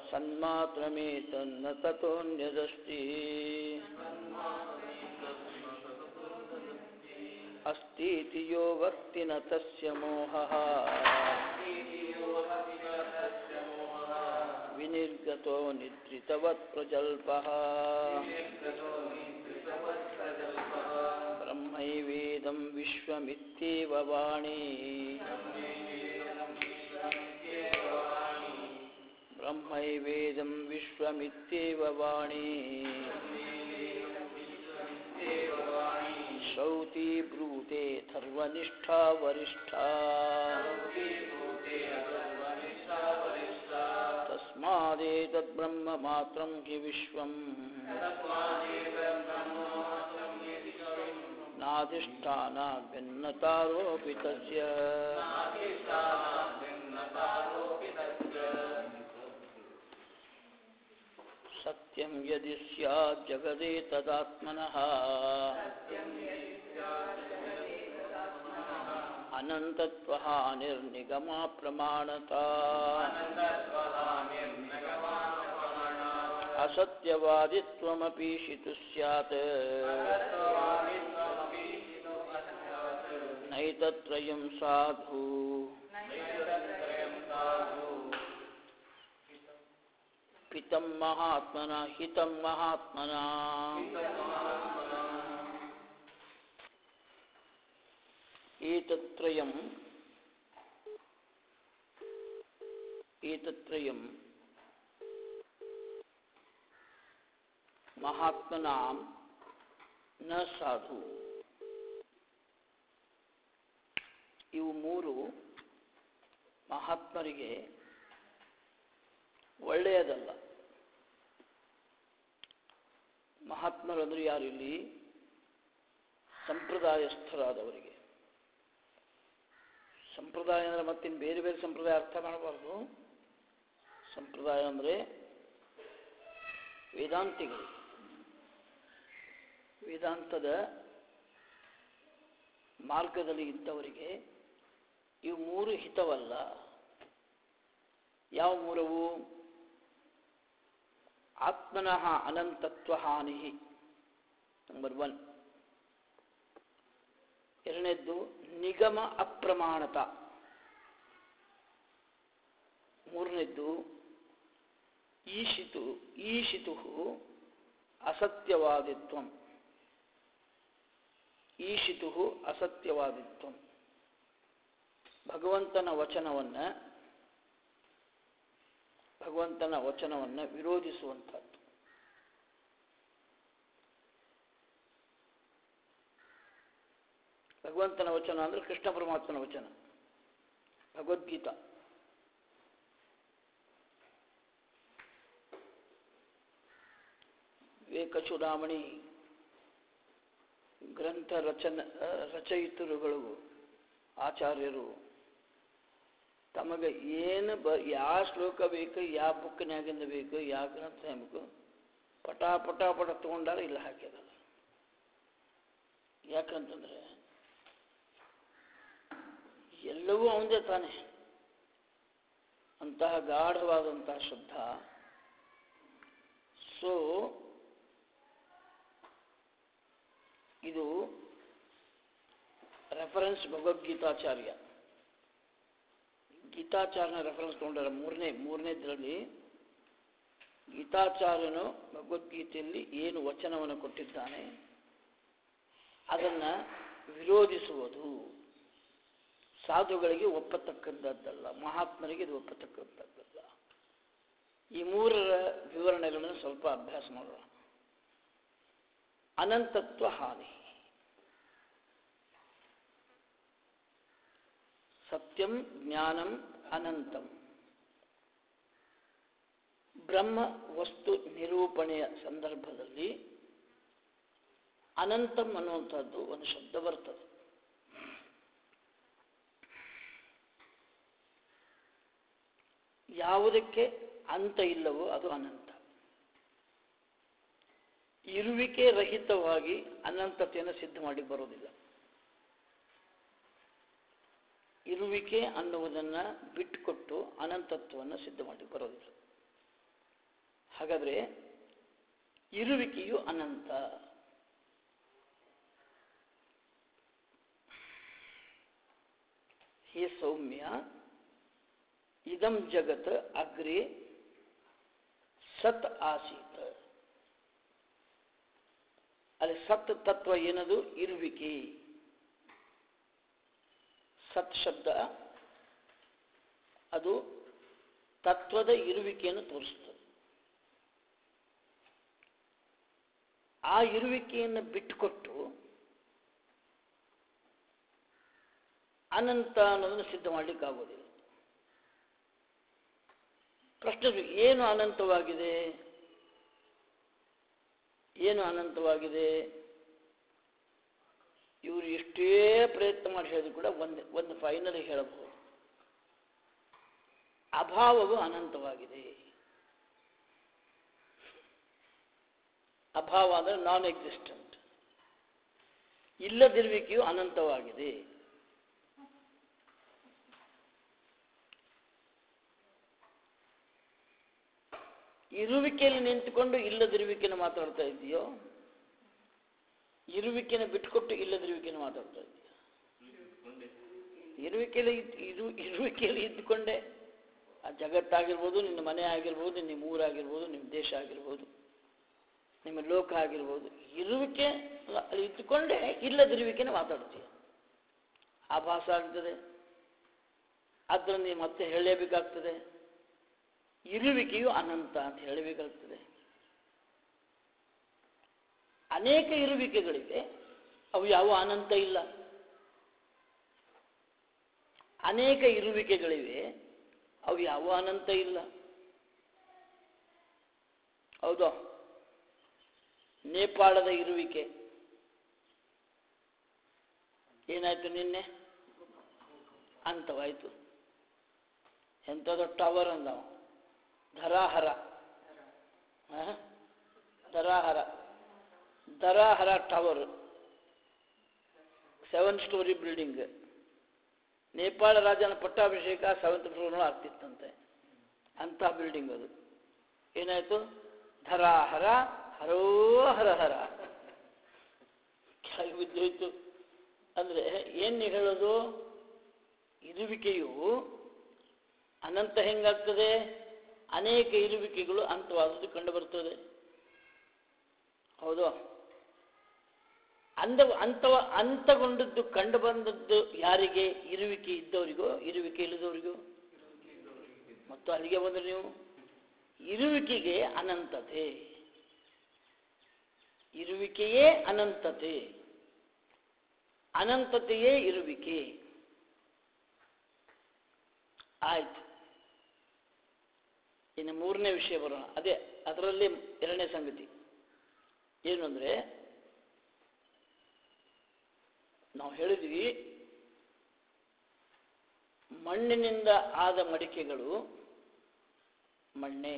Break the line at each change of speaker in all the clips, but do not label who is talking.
ಸನ್ಮಾತ್ರಮೇತನ್ನ ತತೋನ್ಯದಸ್ತಿ अस्तीति यो वक्ति न तस्य मोहः विनिर्गतो निद्रितवत् प्रजल्पः ब्रह्मैवेदं विश्वमित्येव वाणी ब्रह्मैवेदं विश्वमित्येव वाणी श्रौति ब्रूते थर्वनिष्ठा वरिष्ठा तस्मादेतद्ब्रह्म मात्रं हि विश्वम् नाधिष्ठानाभिन्नतारोऽपि तस्य सत्यं यदि स्यात् जगदेतदात्मनः अनन्तत्वहानिर्निगमा प्रमाणता असत्यवादित्वमपीशितु स्यात् नैतत्रयं साधु पितं महात्मना हितं महात्मना एतत्त्रयम् एतत्त्रयं महात्मनां न ಸಾಧು ಇವು ಮೂರು ಮಹಾತ್ಮರಿಗೆ ಒಳ್ಳೆಯದಲ್ಲ ಮಹಾತ್ಮರು ಅಂದರೆ ಯಾರು ಇಲ್ಲಿ ಸಂಪ್ರದಾಯಸ್ಥರಾದವರಿಗೆ ಸಂಪ್ರದಾಯ ಅಂದರೆ ಮತ್ತಿನ್ನು ಬೇರೆ ಬೇರೆ ಸಂಪ್ರದಾಯ ಅರ್ಥ ಮಾಡಬಾರ್ದು ಸಂಪ್ರದಾಯ ಅಂದರೆ ವೇದಾಂತಿಗಳು ವೇದಾಂತದ ಮಾರ್ಗದಲ್ಲಿ ಇದ್ದವರಿಗೆ ಇವು ಮೂರು ಹಿತವಲ್ಲ ಯಾವ ಮೂರವು ಆತ್ಮನಃ ಅನಂತತ್ವ ಹಾನಿ ನಂಬರ್ ಒನ್ ಎರಡನೇದ್ದು ನಿಗಮ ಅಪ್ರಮಾಣತ ಮೂರನೇದ್ದು ಈಶಿತು ಈಶಿತು ಅಸತ್ಯವಾದಿತ್ವ ಈಶಿತು ಅಸತ್ಯವಾದಿತ್ವ ಭಗವಂತನ ವಚನವನ್ನು ಭಗವಂತನ ವಚನವನ್ನು ವಿರೋಧಿಸುವಂಥದ್ದು ಭಗವಂತನ ವಚನ ಅಂದರೆ ಕೃಷ್ಣ ಪರಮಾತ್ಮನ ವಚನ ಭಗವದ್ಗೀತಾ ವಿವೇಕಚೂಡಾಮಣಿ ಗ್ರಂಥ ರಚನ ರಚಯಿತರುಗಳು ಆಚಾರ್ಯರು ತಮಗೆ ಏನು ಬ ಯಾವ ಶ್ಲೋಕ ಬೇಕು ಯಾವ ಬುಕ್ನಾಗಿಂದ ಬೇಕು ಯಾವ ಗ್ರಂಥ ಬೇಕು ಪಟ ಪಟ ಪಟ ತೊಗೊಂಡಾರ ಇಲ್ಲ ಹಾಕಿದಾರ ಯಾಕಂತಂದ್ರೆ ಎಲ್ಲವೂ ಅವಂದೇ ತಾನೆ ಅಂತಹ ಗಾಢವಾದಂತಹ ಶಬ್ದ ಸೊ ಇದು ರೆಫರೆನ್ಸ್ ಭಗವದ್ಗೀತಾಚಾರ್ಯ ಗೀತಾಚಾರ್ಯನ ರೆಫರೆನ್ಸ್ ತಗೊಂಡಾರ ಮೂರನೇ ಮೂರನೇದರಲ್ಲಿ ಗೀತಾಚಾರ್ಯನು ಭಗವದ್ಗೀತೆಯಲ್ಲಿ ಏನು ವಚನವನ್ನು ಕೊಟ್ಟಿದ್ದಾನೆ ಅದನ್ನು ವಿರೋಧಿಸುವುದು ಸಾಧುಗಳಿಗೆ ಒಪ್ಪತಕ್ಕಂಥದ್ದಲ್ಲ ಮಹಾತ್ಮರಿಗೆ ಇದು ಒಪ್ಪತಕ್ಕಂಥದ್ದಲ್ಲ ಈ ಮೂರರ ವಿವರಣೆಗಳನ್ನು ಸ್ವಲ್ಪ ಅಭ್ಯಾಸ ಮಾಡೋಣ ಅನಂತತ್ವ ಹಾನಿ ಸತ್ಯಂ ಜ್ಞಾನಂ ಅನಂತಂ ಬ್ರಹ್ಮ ವಸ್ತು ನಿರೂಪಣೆಯ ಸಂದರ್ಭದಲ್ಲಿ ಅನಂತಂ ಅನ್ನುವಂಥದ್ದು ಒಂದು ಶಬ್ದ ಬರ್ತದೆ ಯಾವುದಕ್ಕೆ ಅಂತ ಇಲ್ಲವೋ ಅದು ಅನಂತ ಇರುವಿಕೆ ರಹಿತವಾಗಿ ಅನಂತತೆಯನ್ನು ಸಿದ್ಧ ಮಾಡಿ ಬರೋದಿಲ್ಲ ಇರುವಿಕೆ ಅನ್ನುವುದನ್ನು ಬಿಟ್ಟುಕೊಟ್ಟು ಅನಂತತ್ವವನ್ನು ಸಿದ್ಧ ಮಾಡಿ ಬರೋದಿಲ್ಲ ಹಾಗಾದರೆ ಇರುವಿಕೆಯು ಅನಂತ ಹೇ ಸೌಮ್ಯ ಇದಂ ಜಗತ್ ಅಗ್ರೆ ಸತ್ ಆಸೀತ ಅಲ್ಲಿ ಸತ್ ತತ್ವ ಏನದು ಇರುವಿಕೆ ಸತ್ ಶಬ್ದ ಅದು ತತ್ವದ ಇರುವಿಕೆಯನ್ನು ತೋರಿಸ್ತದೆ ಆ ಇರುವಿಕೆಯನ್ನು ಬಿಟ್ಟುಕೊಟ್ಟು ಅನಂತ ಅನ್ನೋದನ್ನು ಸಿದ್ಧ ಮಾಡಲಿಕ್ಕೆ ಆಗೋದಿಲ್ಲ ಪ್ರಶ್ನೆ ಏನು ಅನಂತವಾಗಿದೆ ಏನು ಅನಂತವಾಗಿದೆ ಇವರು ಎಷ್ಟೇ ಪ್ರಯತ್ನ ಮಾಡಿ ಹೇಳಿದ್ರು ಕೂಡ ಒಂದು ಒಂದು ಫೈನಲ್ ಹೇಳಬಹುದು ಅಭಾವವು ಅನಂತವಾಗಿದೆ ಅಭಾವ ಅಂದರೆ ನಾನ್ ಎಕ್ಸಿಸ್ಟೆಂಟ್ ಇಲ್ಲದಿರುವಿಕೆಯು ಅನಂತವಾಗಿದೆ ಇರುವಿಕೆಯಲ್ಲಿ ನಿಂತುಕೊಂಡು ಇಲ್ಲದಿರುವಿಕೆಯನ್ನು ಮಾತಾಡ್ತಾ ಇದೆಯೋ ಇರುವಿಕೆಯನ್ನು ಬಿಟ್ಕೊಟ್ಟು ಇಲ್ಲದಿರುವಿಕೆಯನ್ನು ಮಾತಾಡ್ತಾ ಇದೆಯೋ ಇರುವಿಕೆಯಲ್ಲಿ ಇದ್- ಇರು ಇರುವಿಕೆಯಲ್ಲಿ ಇದ್ದುಕೊಂಡೇ ಆ ಜಗತ್ತಾಗಿರ್ಬೋದು ನಿನ್ನ ಮನೆ ಆಗಿರ್ಬೋದು ನಿಮ್ಮ ಊರಾಗಿರ್ಬೋದು ನಿಮ್ಮ ದೇಶ ಆಗಿರ್ಬೋದು ನಿಮ್ಮ ಲೋಕ ಆಗಿರ್ಬೋದು ಇರುವಿಕೆ ಅಲ್ಲ, ಅಲ್ಲಿ ಇದ್ದುಕೊಂಡೇ ಇಲ್ಲದಿರುವಿಕೆನ ಮಾತಾಡ್ತೀಯ ಆಭಾಸ ಆಗ್ತದೆ ಅದನ್ನು ನೀವು ಮತ್ತೆ ಹೇಳಲೇಬೇಕಾಗ್ತದೆ ಇರುವಿಕೆಯು ಅನಂತ ಅಂತ ಹೇಳಬೇಕಾಗ್ತದೆ ಅನೇಕ ಇರುವಿಕೆಗಳಿವೆ ಅವು ಯಾವ ಅನಂತ ಇಲ್ಲ ಅನೇಕ ಇರುವಿಕೆಗಳಿವೆ ಅವು ಯಾವ ಅನಂತ ಇಲ್ಲ ಹೌದಾ ನೇಪಾಳದ ಇರುವಿಕೆ ಏನಾಯ್ತು ನಿನ್ನೆ ಅಂತವಾಯ್ತು ಎಂಥದೋ ಟವರ್ ಅಂದವ ಧರಾಹರ ಆ? Dharahara Dharahara tower seven storey building Nepal ರಾಜನ ಪಟ್ಟಾಭಿಷೇಕ ಸೆವೆಂತ್ ಫ್ಲೋರ್ ಆಗ್ತಿತ್ತಂತೆ ಅಂಥ ಬಿಲ್ಡಿಂಗ್ ಅದು ಏನಾಯ್ತು ಧರಾಹರ ಹರೋ ಹರ ಹರ ಕೆಳಗೆ ಬಿದ್ದೋಯ್ತು ಅಂದರೆ ಏನು ನೀವು ಹೇಳೋದು ಇರುವಿಕೆಯು ಅನಂತ ಹೆಂಗಾಗ್ತದೆ ಅನೇಕ ಇರುವಿಕೆಗಳು ಅಂತವಾದದ್ದು ಕಂಡು ಬರ್ತದೆ ಹೌದು ಅಂದ ಅಂತವ ಅಂತಗೊಂಡದ್ದು ಕಂಡು ಬಂದದ್ದು ಯಾರಿಗೆ ಇರುವಿಕೆ ಇದ್ದವರಿಗೋ ಇರುವಿಕೆ ಇಲ್ಲದವರಿಗೋ ಮತ್ತು ಅಲ್ಲಿಗೆ ಬಂದ್ರೆ ನೀವು ಇರುವಿಕೆಗೆ ಅನಂತತೆ ಇರುವಿಕೆಯೇ ಅನಂತತೆ ಅನಂತತೆಯೇ ಇರುವಿಕೆ ಆಯ್ತು ಇನ್ನು ಮೂರನೇ ವಿಷಯ ಬರೋಣ ಅದೇ ಅದರಲ್ಲಿ ಎರಡನೇ ಸಂಗತಿ ಏನು ಅಂದರೆ ನಾವು ಹೇಳಿದ್ವಿ ಮಣ್ಣಿನಿಂದ ಆದ ಮಡಿಕೆಗಳು ಮಣ್ಣೆ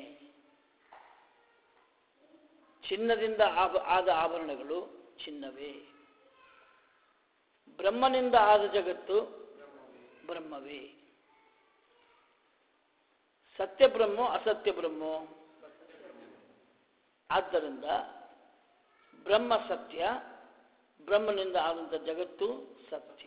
ಚಿನ್ನದಿಂದ ಆಭ- ಆದ ಆಭರಣಗಳು ಚಿನ್ನವೇ ಬ್ರಹ್ಮನಿಂದ ಆದ ಜಗತ್ತು ಬ್ರಹ್ಮವೇ ಸತ್ಯ ಬ್ರಹ್ಮ ಅಸತ್ಯ ಬ್ರಹ್ಮ ಆದ್ದರಿಂದ ಬ್ರಹ್ಮ ಸತ್ಯ ಬ್ರಹ್ಮನಿಂದ ಆದಂಥ ಜಗತ್ತು ಸತ್ಯ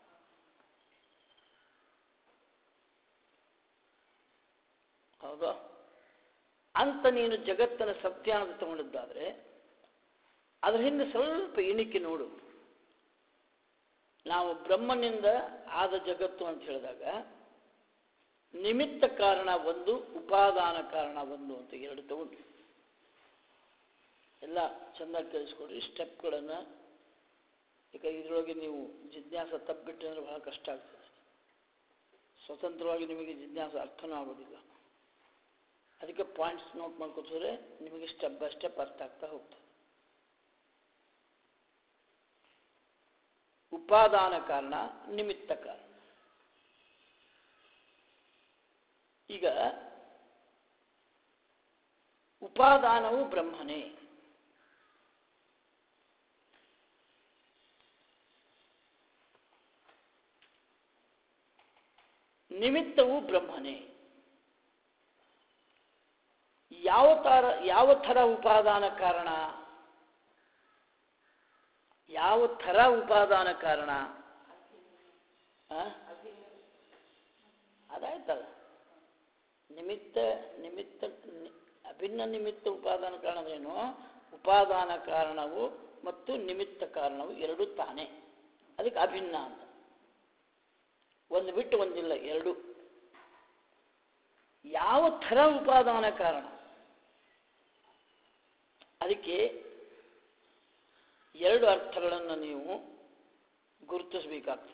ಹೌದಾ ಅಂತ ನೀನು ಜಗತ್ತನ್ನು ಸತ್ಯ ಅಂತ ತಗೊಂಡಿದ್ದಾದ್ರೆ ಅದರ ಹಿಂದೆ ಸ್ವಲ್ಪ ಎಣಿಕೆ ನೋಡು ನಾವು ಬ್ರಹ್ಮನಿಂದ ಆದ ಜಗತ್ತು ಅಂತ ಹೇಳಿದಾಗ ನಿಮಿತ್ತ ಕಾರಣ ಒಂದು ಉಪಾದಾನ ಕಾರಣ ಒಂದು ಅಂತ ಎರಡು ತಗೊಂಡು ಎಲ್ಲ ಚೆಂದಾಗಿ ಕೇಳಿಸ್ಕೊಡ್ರಿ ಸ್ಟೆಪ್ಗಳನ್ನು ಈಗ ಇದರೊಳಗೆ ನೀವು ಜಿಜ್ಞಾಸ ತಪ್ಪಿಬಿಟ್ರೆ ಅಂದರೆ ಬಹಳ ಕಷ್ಟ ಆಗ್ತದೆ ಸ್ವತಂತ್ರವಾಗಿ ನಿಮಗೆ ಜಿಜ್ಞಾಸ ಅರ್ಥನೂ ಆಗೋದಿಲ್ಲ ಅದಕ್ಕೆ ಪಾಯಿಂಟ್ಸ್ ನೋಟ್ ಮಾಡ್ಕೊತಿದ್ರೆ ನಿಮಗೆ ಸ್ಟೆಪ್ ಬೈ ಸ್ಟೆಪ್ ಅರ್ಥ ಆಗ್ತಾ ಹೋಗ್ತದೆ ಉಪಾದಾನ ಕಾರಣ ನಿಮಿತ್ತ ಕಾರಣ ಈಗ ಉಪಾದಾನವು ಬ್ರಹ್ಮನೇ ನಿಮಿತ್ತವು ಬ್ರಹ್ಮನೇ ಯಾವ ತರ ಯಾವ ಥರ ಉಪಾದಾನ ಕಾರಣ ಯಾವ ಥರ ಉಪಾದಾನ ಕಾರಣ ಆ? ಅದಾಯ್ತಲ್ಲ ನಿಮಿತ್ತ ನಿಮಿತ್ತ ನಿ- ಅಭಿನ್ನ ನಿಮಿತ್ತ ಉಪಾದಾನ ಕಾರಣವೇನು ಉಪಾದಾನ ಕಾರಣವು ಮತ್ತು ನಿಮಿತ್ತ ಕಾರಣವು ಎರಡು ತಾನೇ ಅದಕ್ಕೆ ಅಭಿನ್ನ ಅಂತ ಒಂದು ಬಿಟ್ಟು ಒಂದಿಲ್ಲ ಎರಡು ಯಾವ ಥರ ಉಪಾದಾನ ಕಾರಣ ಅದಕ್ಕೆ ಎರಡು ಅರ್ಥಗಳನ್ನು ನೀವು ಗುರುತಿಸಬೇಕಾಗ್ತದೆ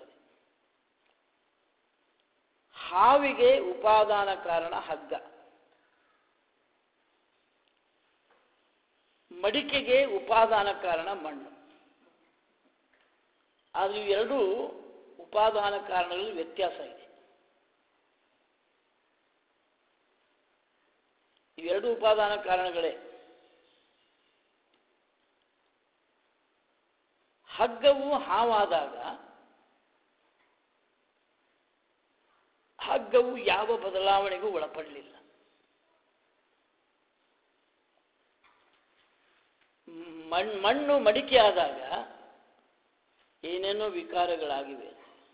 ಹಾವಿಗೆ ಉಪಾದಾನ ಕಾರಣ ಹಗ್ಗ ಮಡಿಕೆಗೆ ಉಪಾದಾನ ಕಾರಣ ಮಣ್ಣು ಆದರೆ ಇವೆರಡೂ ಉಪಾದಾನ ಕಾರಣಗಳಲ್ಲಿ ವ್ಯತ್ಯಾಸ ಇದೆ ಇವೆರಡು ಉಪಾದಾನ ಕಾರಣಗಳೇ ಹಗ್ಗವು ಹಾವಾದಾಗ ಹಗ್ಗವು ಯಾವ ಬದಲಾವಣೆಗೂ ಒಳಪಡಲಿಲ್ಲ ಮಣ್ ಮಣ್ಣು ಮಡಿಕೆ ಆದಾಗ ಏನೇನೋ ವಿಕಾರಗಳಾಗಿವೆ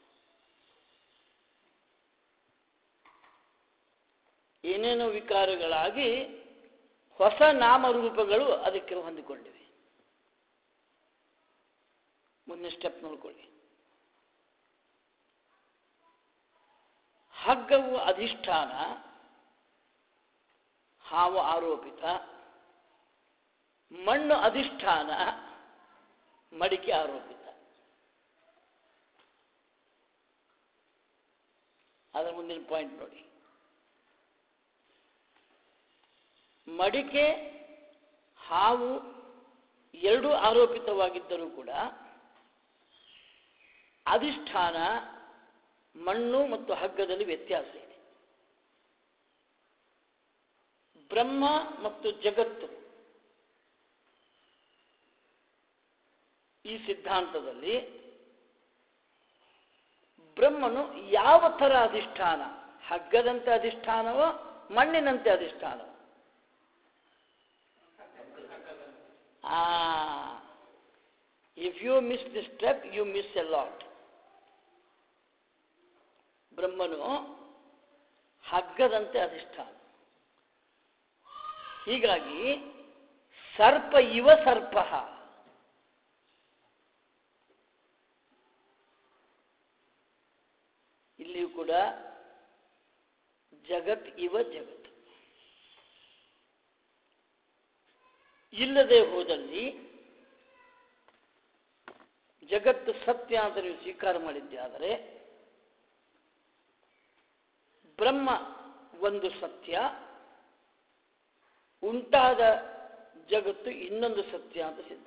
ಏನೇನೋ ವಿಕಾರಗಳಾಗಿ ಹೊಸ ನಾಮರೂಪಗಳು ಅದಕ್ಕೆ ಹೊಂದಿಕೊಂಡಿವೆ ಮುಂದಿನ ಸ್ಟೆಪ್ ನೋಡ್ಕೊಳ್ಳಿ ಹಗ್ಗವು ಅಧಿಷ್ಠಾನ ಹಾವು ಆರೋಪಿತ ಮಣ್ಣು ಅಧಿಷ್ಠಾನ ಮಡಿಕೆ ಆರೋಪಿತ ಅದರ ಮುಂದಿನ ಪಾಯಿಂಟ್ ನೋಡಿ ಮಡಿಕೆ ಹಾವು ಎರಡೂ ಆರೋಪಿತವಾಗಿದ್ದರೂ ಕೂಡ ಅಧಿಷ್ಠಾನ ಮಣ್ಣು ಮತ್ತು ಹಗ್ಗದಲ್ಲಿ ವ್ಯತ್ಯಾಸ ಇದೆ ಬ್ರಹ್ಮ ಮತ್ತು ಜಗತ್ತು ಈ ಸಿದ್ಧಾಂತದಲ್ಲಿ ಬ್ರಹ್ಮನು ಯಾವ ಥರ ಅಧಿಷ್ಠಾನ ಹಗ್ಗದಂತೆ ಅಧಿಷ್ಠಾನವೋ ಮಣ್ಣಿನಂತೆ ಅಧಿಷ್ಠಾನವೋ if you miss the step you miss a lot ಬ್ರಹ್ಮನು ಹಗ್ಗದಂತೆ ಅಧಿಷ್ಠಾನ ಹೀಗಾಗಿ ಸರ್ಪ ಇವ ಸರ್ಪ ಇಲ್ಲಿಯೂ ಕೂಡ ಜಗತ್ ಇವ ಜಗತ್ ಇಲ್ಲದೆ ಹೋದಲ್ಲಿ ಜಗತ್ತು ಸತ್ಯ ಅಂತ ನೀವು ಸ್ವೀಕಾರ ಮಾಡಿದ್ದೆ ಆದರೆ ಬ್ರಹ್ಮ ಒಂದು ಸತ್ಯ ಉಂಟಾದ ಜಗತ್ತು ಇನ್ನೊಂದು ಸತ್ಯ ಅಂತ ಸಿದ್ಧ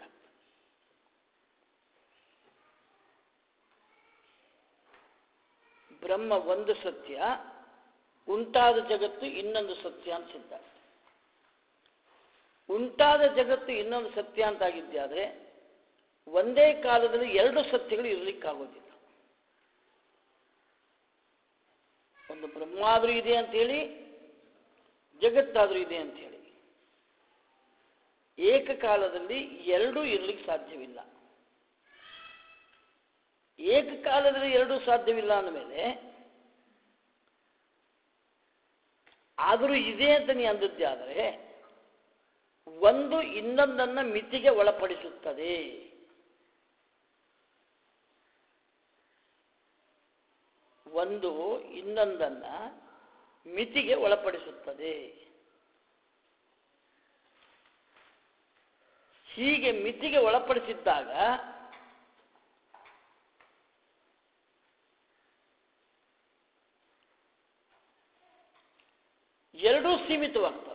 ಬ್ರಹ್ಮ ಒಂದು ಸತ್ಯ ಉಂಟಾದ ಜಗತ್ತು ಇನ್ನೊಂದು ಸತ್ಯ ಅಂತ ಸಿದ್ಧ ಉಂಟಾದ ಜಗತ್ತು ಇನ್ನೊಂದು ಸತ್ಯ ಅಂತಾಗಿದ್ದೆ ಆದರೆ ಒಂದೇ ಕಾಲದಲ್ಲಿ ಎರಡು ಸತ್ಯಗಳು ಇರಲಿಕ್ಕಾಗೋದಿಲ್ಲ ಒಂದು ಬ್ರಹ್ಮಾದ್ರೂ ಇದೆ ಅಂತೇಳಿ ಜಗತ್ತಾದ್ರೂ ಇದೆ ಅಂತೇಳಿ ಏಕಕಾಲದಲ್ಲಿ ಎರಡೂ ಇರಲಿಕ್ಕೆ ಸಾಧ್ಯವಿಲ್ಲ ಏಕಕಾಲದಲ್ಲಿ ಎರಡೂ ಸಾಧ್ಯವಿಲ್ಲ ಅಂದಮೇಲೆ ಆದರೂ ಇದೆ ಅಂತ ನೀ ಅಂದದ್ದೇ ಆದರೆ ಒಂದು ಇನ್ನೊಂದನ್ನು ಮಿತಿಗೆ ಒಳಪಡಿಸುತ್ತದೆ ಒಂದು ಇನ್ನೊಂದನ್ನ ಮಿತಿಗೆ ಒಳಪಡಿಸುತ್ತದೆ ಹೀಗೆ ಮಿತಿಗೆ ಒಳಪಡಿಸಿದ್ದಾಗ ಎರಡೂ ಸೀಮಿತವಾಗ್ತವೆ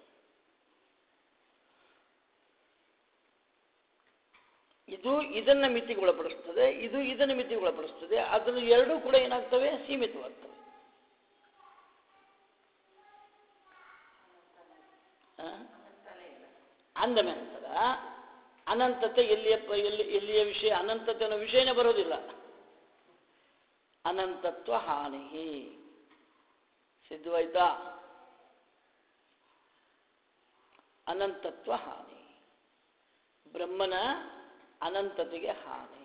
ಇದು ಇದನ್ನ ಮಿತಿಗೆ ಒಳಪಡಿಸ್ತದೆ ಇದು ಇದನ್ನ ಮಿತಿಗೆ ಒಳಪಡಿಸ್ತದೆ ಅದನ್ನು ಎರಡೂ ಕೂಡ ಏನಾಗ್ತವೆ ಸೀಮಿತವಾಗ್ತವೆ ಆ? ಅಂದ ನಂತರ ಅನಂತತೆ ಎಲ್ಲಿಯಪ್ಪ ಎಲ್ಲಿ ಎಲ್ಲಿಯ ವಿಷಯ ಅನಂತತೆ ಅನ್ನೋ ವಿಷಯನೇ ಬರೋದಿಲ್ಲ ಅನಂತತ್ವ ಹಾನಿ ಸಿದ್ಧವಾಯ್ತಾ ಅನಂತತ್ವ ಹಾನಿ ಬ್ರಹ್ಮನ ಅನಂತತೆಗೆ ಹಾನಿ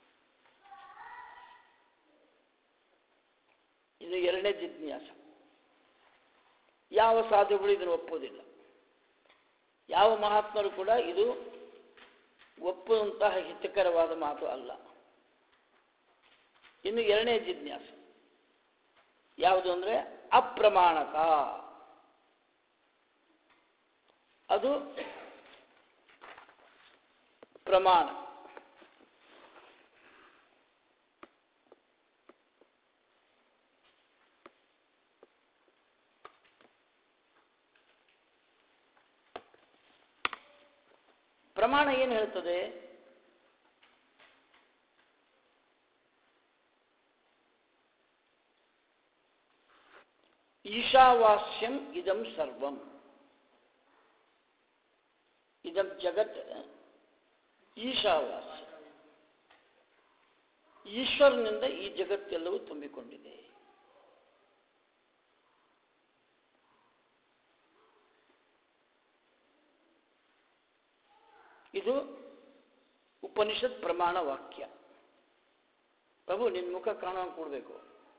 ಇದು ಎರಡನೇ ಜಿಜ್ಞಾಸ ಯಾವ ಸಾಧುಗಳು ಇದನ್ನು ಒಪ್ಪುವುದಿಲ್ಲ ಯಾವ ಮಹಾತ್ಮರು ಕೂಡ ಇದು ಒಪ್ಪುವಂತಹ ಹಿತಕರವಾದ ಮಾತು ಅಲ್ಲ ಇನ್ನು ಎರಡನೇ ಜಿಜ್ಞಾಸ ಯಾವುದು ಅಂದರೆ ಅಪ್ರಮಾಣಕ ಅದು ಪ್ರಮಾಣ ಪ್ರಮಾಣ ಏನು ಹೇಳ್ತದೆ ಈಶಾವಾಸ್ಯಂ ಇದಂ ಸರ್ವಂ ಇದಂ ಜಗತ್ ಈಶಾವಾಸ್ಯ ಈಶ್ವರನಿಂದ ಈ ಜಗತ್ತೆಲ್ಲವೂ ತುಂಬಿಕೊಂಡಿದೆ ಇದು ಉಪನಿಷತ್ ಪ್ರಮಾಣ ವಾಕ್ಯ ಪ್ರಭು ನಿನ್ನ ಮುಖ ಕಾಣೋಂಗೆ ಕೊಡಬೇಕು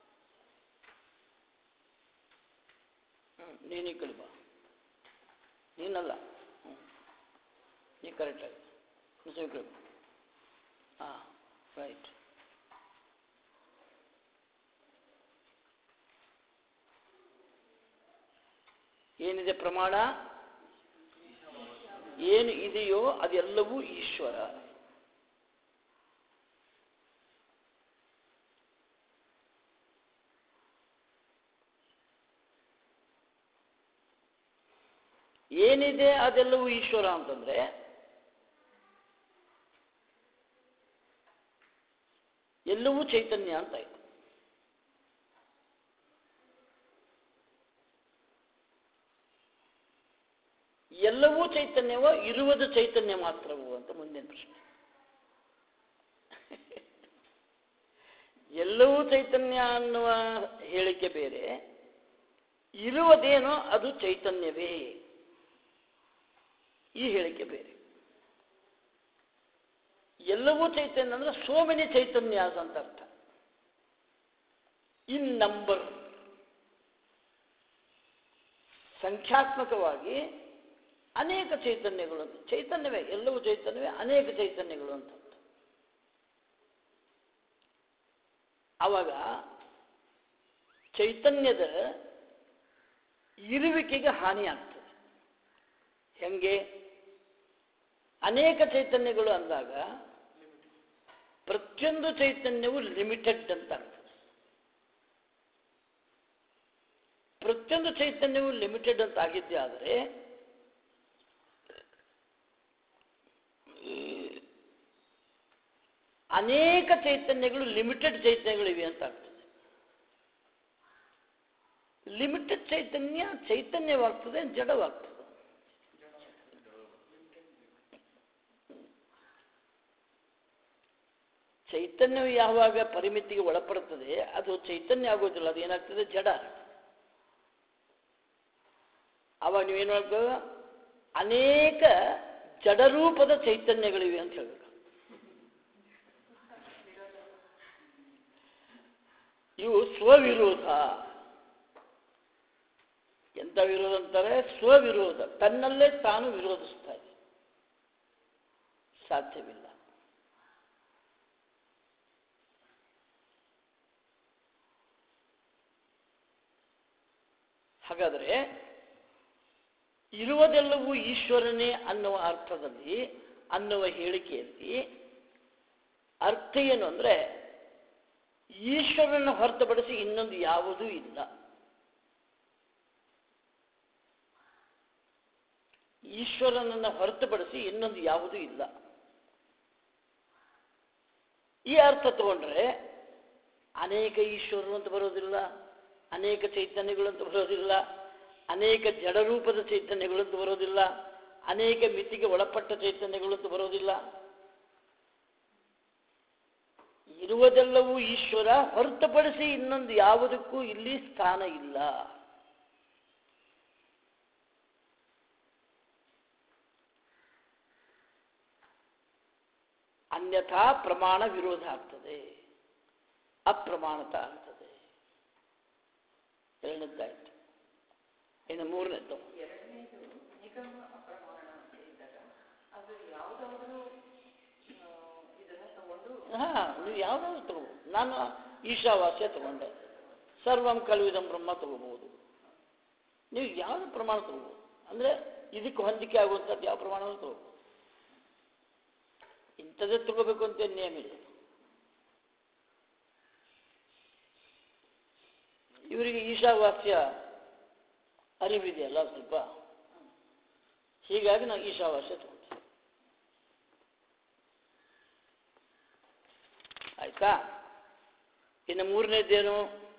ನೀನು ಕಡೆ ಬಾ ನೀನಲ್ಲ ಹ್ಮ್. ನೀ ಕರೆಕ್ಟಾಗಿ ಮುಸ್ಲಿಂ ಕಡೆ ಬಾ ಹಾಂ ರೈಟ್ ಏನಿದೆ ಪ್ರಮಾಣ ಏನು ಇದೆಯೋ ಅದೆಲ್ಲವೂ ಈಶ್ವರ ಏನಿದೆ ಅದೆಲ್ಲವೂ ಈಶ್ವರ ಅಂತಂದ್ರೆ ಎಲ್ಲವೂ ಚೈತನ್ಯ ಅಂತ ಆಯ್ತು ಎಲ್ಲವೂ ಚೈತನ್ಯವೋ ಇರುವುದು ಚೈತನ್ಯ ಮಾತ್ರವೋ ಅಂತ ಮುಂದಿನ ಪ್ರಶ್ನೆ ಎಲ್ಲವೂ ಚೈತನ್ಯ ಅನ್ನುವ ಹೇಳಿಕೆ ಬೇರೆ ಇರುವುದೇನೋ ಅದು ಚೈತನ್ಯವೇ ಈ ಹೇಳಿಕೆ ಬೇರೆ ಎಲ್ಲವೂ ಚೈತನ್ಯ ಅಂದ್ರೆ ಸೋ ಮೆನಿ ಚೈತನ್ಯಾಸ್ ಅಂತ ಅರ್ಥ ಇನ್ ನಂಬರ್ ಸಂಖ್ಯಾತ್ಮಕವಾಗಿ ಅನೇಕ ಚೈತನ್ಯಗಳು ಅಂತ ಚೈತನ್ಯವೇ ಎಲ್ಲವೂ ಚೈತನ್ಯವೇ ಅನೇಕ ಚೈತನ್ಯಗಳು ಅಂತ ಅರ್ಥ. ಆವಾಗ ಚೈತನ್ಯದ ಇರುವಿಕೆಗೆ ಹಾನಿ ಆಗ್ತದೆ ಹೆಂಗೆ ಅನೇಕ ಚೈತನ್ಯಗಳು ಅಂದಾಗ ಪ್ರತಿಯೊಂದು ಚೈತನ್ಯವು ಲಿಮಿಟೆಡ್ ಅಂತ ಆಗ್ತದೆ ಪ್ರತಿಯೊಂದು ಚೈತನ್ಯವು ಲಿಮಿಟೆಡ್ ಅಂತ ಆಗಿದ್ದೇ ಆದರೆ ಅನೇಕ ಚೈತನ್ಯಗಳು ಲಿಮಿಟೆಡ್ ಚೈತನ್ಯಗಳಿವೆ ಅಂತ ಆಗ್ತದೆ ಲಿಮಿಟೆಡ್ ಚೈತನ್ಯ ಚೈತನ್ಯವಾಗ್ತದೆ ಜಡವಾಗ್ತದೆ ಚೈತನ್ಯವು ಯಾವಾಗ ಪರಿಮಿತಿಗೆ ಒಳಪಡುತ್ತದೆ ಅದು ಚೈತನ್ಯ ಆಗೋದಿಲ್ಲ ಅದು ಏನಾಗ್ತದೆ ಜಡ ಅವಾಗ ನೀವೇನು ಮಾಡ್ಬೇಕು ಅನೇಕ ಜಡರೂಪದ ಚೈತನ್ಯಗಳಿವೆ ಅಂತ ಹೇಳ್ಬೇಕು ಇವು ಸ್ವವಿರೋಧ ಎಂತ ವಿರೋಧ ಅಂತಾರೆ ಸ್ವವಿರೋಧ ತನ್ನಲ್ಲೇ ತಾನು ವಿರೋಧಿಸ್ತಾ ಇದೆ ಸಾಧ್ಯವಿಲ್ಲ ಹಾಗಾದರೆ ಇರುವುದೆಲ್ಲವೂ ಈಶ್ವರನೇ ಅನ್ನುವ ಅರ್ಥದಲ್ಲಿ ಅನ್ನುವ ಹೇಳಿಕೆಯಲ್ಲಿ ಅರ್ಥ ಏನು ಅಂದರೆ ಈಶ್ವರನ ಹೊರತುಪಡಿಸಿ ಇನ್ನೊಂದು ಯಾವುದೂ ಇಲ್ಲ ಈಶ್ವರನನ್ನು ಹೊರತುಪಡಿಸಿ ಇನ್ನೊಂದು ಯಾವುದೂ ಇಲ್ಲ ಈ ಅರ್ಥ ತಗೊಂಡ್ರೆ ಅನೇಕ ಈಶ್ವರರು ಅಂತ ಬರೋದಿಲ್ಲ ಅನೇಕ ಚೈತನ್ಯಗಳು ಅಂತ ಬರೋದಿಲ್ಲ ಅನೇಕ ಜಡರೂಪದ ಚೈತನ್ಯಗಳು ಅಂತ ಬರೋದಿಲ್ಲ ಅನೇಕ ಮಿತಿಗೆ ಒಳಪಟ್ಟ ಚೈತನ್ಯಗಳು ಅಂತ ಬರೋದಿಲ್ಲ ಇರುವುದೆಲ್ಲವೂ ಈಶ್ವರ ಹೊರತುಪಡಿಸಿ ಇನ್ನೊಂದು ಯಾವುದಕ್ಕೂ ಇಲ್ಲಿ ಸ್ಥಾನ ಇಲ್ಲ ಅನ್ಯಥಾ ಪ್ರಮಾಣ ವಿರೋಧ ಆಗ್ತದೆ ಅಪ್ರಮಾಣತ ಆಗ್ತದೆ ಎರಡನೇದ್ದಾಯ್ತು ಇನ್ನು ಮೂರನೇದ್ದು
ಎರಡನೇದು ನಿಗಮ ಅಪ್ರಮಾಣ ಅಂತ ಇದ್ದಾಗ ಅದು ಯಾವುದಾದ್ರೂ ಇದನ್ನ ತಗೊಂಡು
ಹಾ ನೀವು ಯಾವುದಾದ್ರು ತಗೋಬೋದು ನಾನು ಈಶಾವಾಸ್ಯ ತಗೊಂಡೆ ಸರ್ವಂ ಕಲ್ವಿದಂ ಬ್ರಹ್ಮ ತಗೋಬಹುದು ನೀವು ಯಾವ್ದು ಪ್ರಮಾಣ ತಗೋಬೋದು ಅಂದರೆ ಇದಕ್ಕೆ ಹೊಂದಿಕೆ ಆಗುವಂಥದ್ದು ಯಾವ ಪ್ರಮಾಣವನ್ನು ತಗೋಬೋದು ಇಂಥದ್ದೇ ತಗೋಬೇಕು ಅಂತ ಏನ್ ನಿಯಮ ಇಲ್ಲ ಇವರಿಗೆ ಈಶಾವಾಸ್ಯ ಅರಿವಿದೆಯಲ್ಲ ಸ್ವಲ್ಪ ಹೀಗಾಗಿ ನಾವು ಈಶಾವಾಸ್ಯ ತಗೊಂಡೆ ಆಯ್ತಾ ಇನ್ನು ಮೂರನೇದೇನು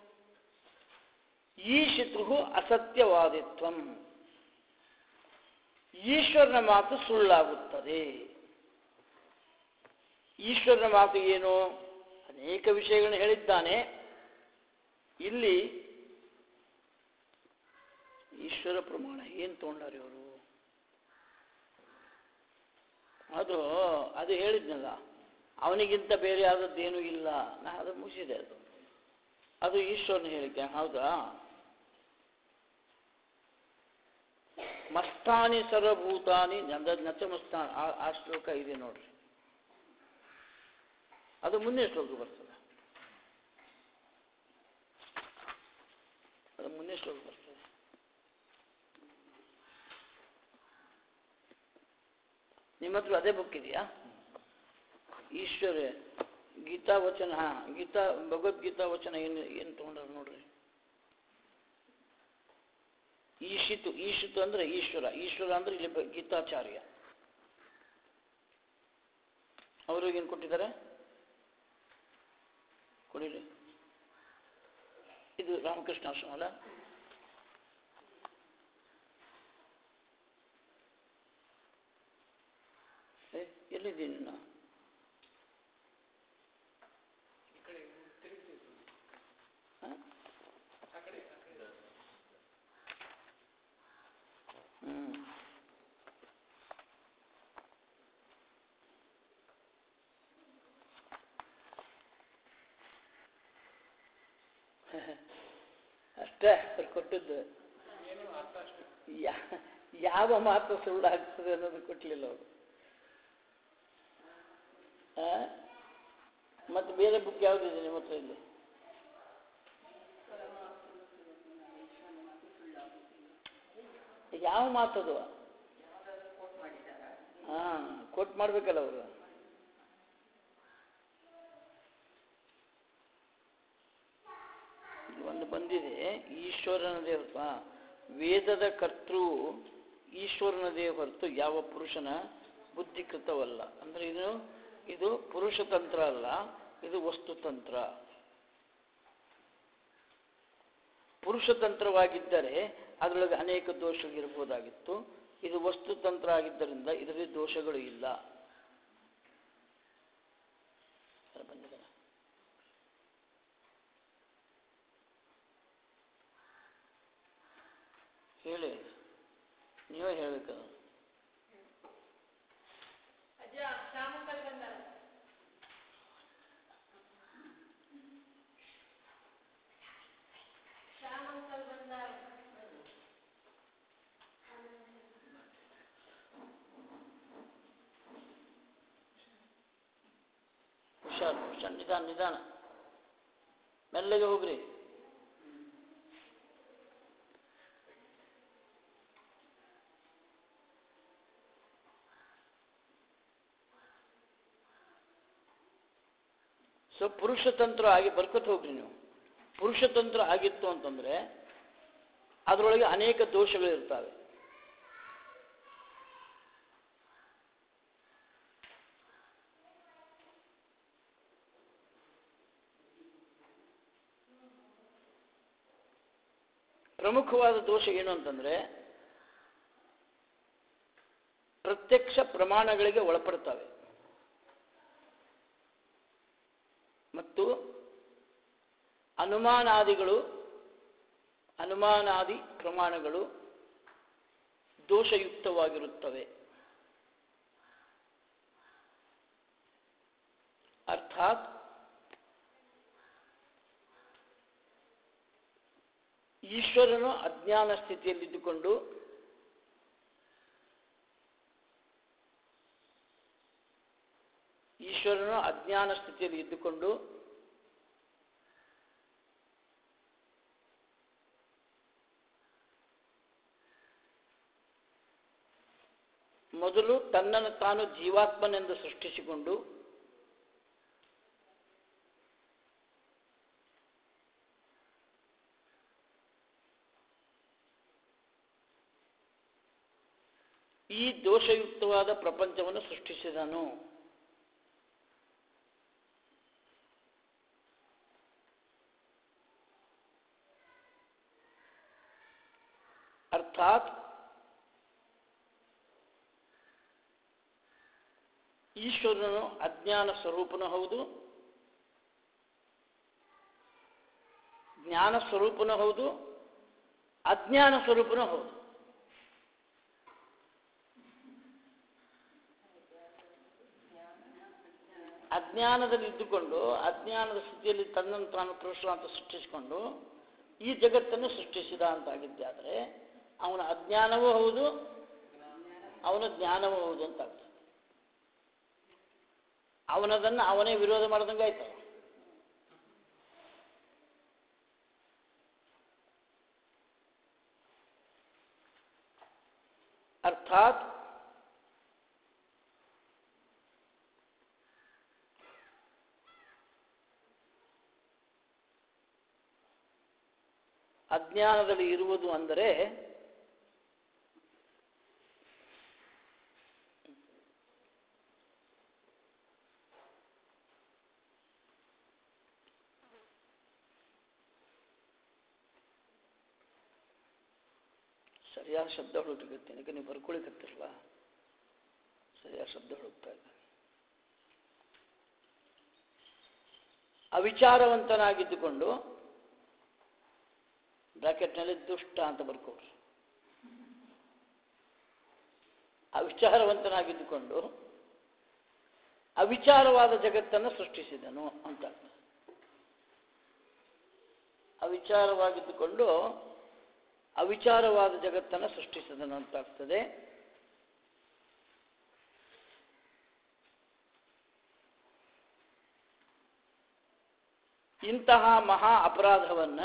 ಈಶಿತು ಅಸತ್ಯವಾದಿತ್ವಂ ಈಶ್ವರನ ಮಾತು ಸುಳ್ಳಾಗುತ್ತದೆ ಈಶ್ವರನ ಮಾತು ಏನು ಅನೇಕ ವಿಷಯಗಳನ್ನು ಹೇಳಿದ್ದಾನೆ ಇಲ್ಲಿ ಈಶ್ವರ ಪ್ರಮಾಣ ಏನು ತಗೊಂಡಾರೆ ಅವರು ಅದು ಅದು ಹೇಳಿದ್ನಲ್ಲ ಅವನಿಗಿಂತ ಬೇರೆ ಆದದ್ದೇನೂ ಇಲ್ಲ ನಾ ಅದು ಮುಗಿಸಿದೆ ಅದು ಅದು ಈಶ್ವರನ ಹೇಳಿಕೆ ಹೌದಾ ಮಸ್ತಾನಿ ಸರ್ವಭೂತಾನಿ ನದ ನಚ ಮಸ್ತಾನ ಆ- ಆ ಶ್ಲೋಕ ಇದೆ ನೋಡ್ರಿ ಅದು ಮುಂದಿನ ಶ್ಲೋಕ ಬರ್ತದೆ ಅದು ಮುಂದಿನ ಶ್ಲೋಕ ಬರ್ತದೆ ನಿಮ್ಮ ಹತ್ರ ಅದೇ ಬುಕ್ ಇದೆಯಾ ಈಶ್ವರ ಗೀತಾ ವಚನ ಹಾ ಗೀತಾ ಭಗವದ್ಗೀತಾ ವಚನ ಏನು ಏನು ತಗೊಂಡ್ರ ನೋಡ್ರಿ ಈಶಿತು ಈಶಿತು ಅಂದ್ರೆ ಈಶ್ವರ ಈಶ್ವರ ಅಂದ್ರೆ ಇಲ್ಲಿ ಬ- ಗೀತಾಚಾರ್ಯ ಅವ್ರಿಗೆ ಏನು ಕೊಟ್ಟಿದ್ದಾರೆ ಕೊಡಿರಿ ಇದು ರಾಮಕೃಷ್ಣ ಆಶ್ರಮ ಅಲ್ಲ ಏ, ಎಲ್ಲಿದ್ದೀನಿ ನಾನು ಹ? ಹ್ಮ್ ಅಷ್ಟೇ ಅವ್ರು ಕೊಟ್ಟದ್ದು ಯಾ- ಯಾವ ಮಾತು ಸುಳ್ಳಾಗ್ತದೆ ಅನ್ನೋದು ಕೊಟ್ಟಲಿಲ್ಲ ಅವರು ಮತ್ತು ಬೇರೆ ಬುಕ್ ಯಾವುದಿದೆ ನಿಮ್ಮ ಹತ್ರ ಇಲ್ಲಿ ಯಾವ ಮಾತದು
ಕೋಟ್ ಮಾಡಿದ್ದಾರೆ
ಹಾ ಕೋಟ್ ಮಾಡ್ಬೇಕಲ್ಲ ಅವರು ಒಂದು ಬಂದಿದೆ ಈಶ್ವರನದೇ ಹೊರತು ಹಾ, ವೇದದ ಕರ್ತೃ ಈಶ್ವರನದೇ ಹೊರತು ಯಾವ ಪುರುಷನ ಬುದ್ಧಿಕೃತವಲ್ಲ ಅಂದ್ರೆ ಇದು ಇದು ಪುರುಷ ತಂತ್ರ ಅಲ್ಲ ಇದು ವಸ್ತುತಂತ್ರ ಪುರುಷತಂತ್ರವಾಗಿದ್ದರೆ ಅದರೊಳಗೆ ಅನೇಕ ದೋಷಗಳಿರ್ಬೋದಾಗಿತ್ತು ಇದು ವಸ್ತುತಂತ್ರ ಆಗಿದ್ದರಿಂದ ಇದರಲ್ಲಿ ದೋಷಗಳು ಇಲ್ಲ ಯಾರು ಬಂದಿದ್ದಾರೆ? ಹೇಳಿ ನೀವೇ ಹೇಳ್ಬೇಕದು ಹುಷಾರು ಹುಷಾರು ನಿಧಾನ ನಿಧಾನ ಮೆಲ್ಲಗೆ ಹೋಗ್ರಿ ಸೊ ಪುರುಷತಂತ್ರ ಆಗಿ ಬರ್ಕೊತ ಹೋಗ್ರಿ ನೀವು ಪುರುಷತಂತ್ರ ಆಗಿತ್ತು ಅಂತಂದ್ರೆ ಅದರೊಳಗೆ ಅನೇಕ ದೋಷಗಳಿರ್ತವೆ ಪ್ರಮುಖವಾದ ದೋಷ ಏನು ಅಂತಂದ್ರೆ ಪ್ರತ್ಯಕ್ಷ ಪ್ರಮಾಣಗಳಿಗೆ ಒಳಪಡ್ತವೆ ಮತ್ತು ಅನುಮಾನಾದಿಗಳು ಅನುಮಾನಾದಿ ಪ್ರಮಾಣಗಳು ದೋಷಯುಕ್ತವಾಗಿರುತ್ತವೆ ಅರ್ಥಾತ್ ಈಶ್ವರನು ಅಜ್ಞಾನ ಸ್ಥಿತಿಯಲ್ಲಿದ್ದುಕೊಂಡು ಈಶ್ವರನು ಅಜ್ಞಾನ ಸ್ಥಿತಿಯಲ್ಲಿ ಇದ್ದುಕೊಂಡು ಮೊದಲು ತನ್ನನ್ನು ತಾನು ಜೀವಾತ್ಮನೆಂದು ಸೃಷ್ಟಿಸಿಕೊಂಡು ಈ ದೋಷಯುಕ್ತವಾದ ಪ್ರಪಂಚವನ್ನು ಸೃಷ್ಟಿಸಿದನು ಅರ್ಥಾತ್ ಈಶ್ವರನು ಅಜ್ಞಾನ ಸ್ವರೂಪನೂ ಹೌದು ಜ್ಞಾನ ಸ್ವರೂಪನೂ ಹೌದು ಅಜ್ಞಾನ ಸ್ವರೂಪನೂ ಹೌದು ಅಜ್ಞಾನದಲ್ಲಿ ಇದ್ದುಕೊಂಡು ಅಜ್ಞಾನದ ಸ್ಥಿತಿಯಲ್ಲಿ ತನ್ನನ್ನು ತಾನು ಪುರುಷ ಅಂತ ಸೃಷ್ಟಿಸಿಕೊಂಡು ಈ ಜಗತ್ತನ್ನು ಸೃಷ್ಟಿಸಿದ ಅಂತಾಗಿದ್ದೆ ಆದರೆ ಅವನ ಅಜ್ಞಾನವೂ ಹೌದು ಅವನ ಜ್ಞಾನವೂ ಹೌದು ಅಂತ ಆಗ್ತದೆ ಅವನದನ್ನು ಅವನೇ ವಿರೋಧ ಮಾಡ್ದಂಗೆ ಆಯ್ತಲ್ಲ ಅರ್ಥಾತ್ ಅಜ್ಞಾನದಲ್ಲಿ ಇರುವುದು ಅಂದರೆ ಸರಿಯಾದ ಶಬ್ದ ಹುಡುಕತ್ತೀನಿ ಈಗ ನೀವು ಬರ್ಕೊಳಿಕತ್ತಿರಲ್ಲ ಸರಿಯಾದ ಶಬ್ದ ಹುಡುಕ್ತಾ ಇದ್ದೀನಿ ಅವಿಚಾರವಂತನಾಗಿದ್ದುಕೊಂಡು ಬ್ರಾಕೆಟ್ನಲ್ಲಿ ದುಷ್ಟ ಅಂತ ಬರ್ಕೋರಿ ಅವಿಚಾರವಂತನಾಗಿದ್ದುಕೊಂಡು ಅವಿಚಾರವಾದ ಜಗತ್ತನ್ನು ಸೃಷ್ಟಿಸಿದನು ಅಂತ ಅವಿಚಾರವಾಗಿದ್ದುಕೊಂಡು ಅವಿಚಾರವಾದ ಜಗತ್ತನ್ನು ಸೃಷ್ಟಿಸಿದನು ಅಂತಾಗ್ತದೆ ಇಂತಹ ಮಹಾ ಅಪರಾಧವನ್ನು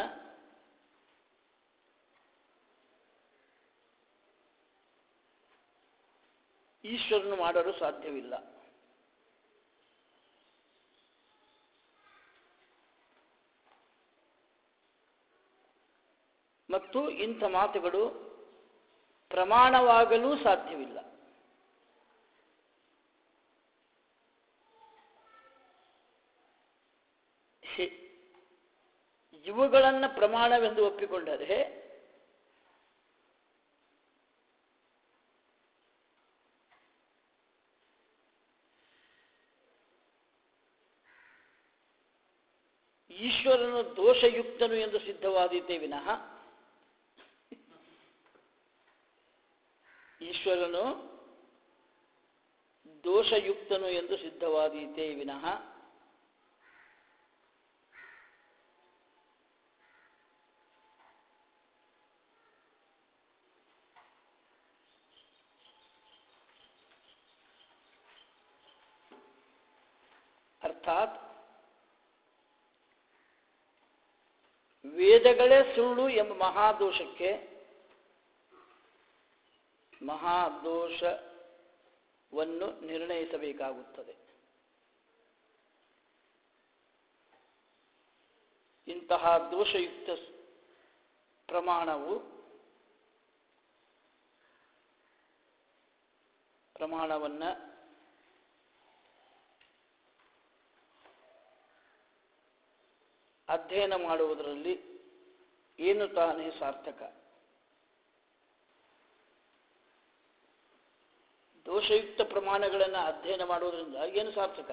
ಈಶ್ವರನು ಮಾಡಲು ಸಾಧ್ಯವಿಲ್ಲ ಮತ್ತು ಇಂಥ ಮಾತುಗಳು ಪ್ರಮಾಣವಾಗಲೂ ಸಾಧ್ಯವಿಲ್ಲ ಹೆ- ಇವುಗಳನ್ನು ಪ್ರಮಾಣವೆಂದು ಒಪ್ಪಿಕೊಂಡರೆ ಈಶ್ವರನು ದೋಷಯುಕ್ತನು ಎಂದು ಸಿದ್ಧವಾದೀತೆ ವಿನಃ ಈಶ್ವರನು ದೋಷಯುಕ್ತನು ಎಂದು ಸಿದ್ಧವಾದೀತೆ ವಿನಃ ಅರ್ಥಾತ್ ವೇದಗಳೇ ಸುಳ್ಳು ಎಂಬ ಮಹಾದೋಷಕ್ಕೆ ಮಹಾದೋಷವನ್ನು ನಿರ್ಣಯಿಸಬೇಕಾಗುತ್ತದೆ ಇಂತಹ ದೋಷಯುಕ್ತ ಸ್- ಪ್ರಮಾಣವು ಪ್ರಮಾಣವನ್ನು ಅಧ್ಯಯನ ಮಾಡುವುದರಲ್ಲಿ ಏನು ತಾನೇ ಸಾರ್ಥಕ ದೋಷಯುಕ್ತ ಪ್ರಮಾಣಗಳನ್ನು ಅಧ್ಯಯನ ಮಾಡುವುದರಿಂದ ಏನು ಸಾರ್ಥಕ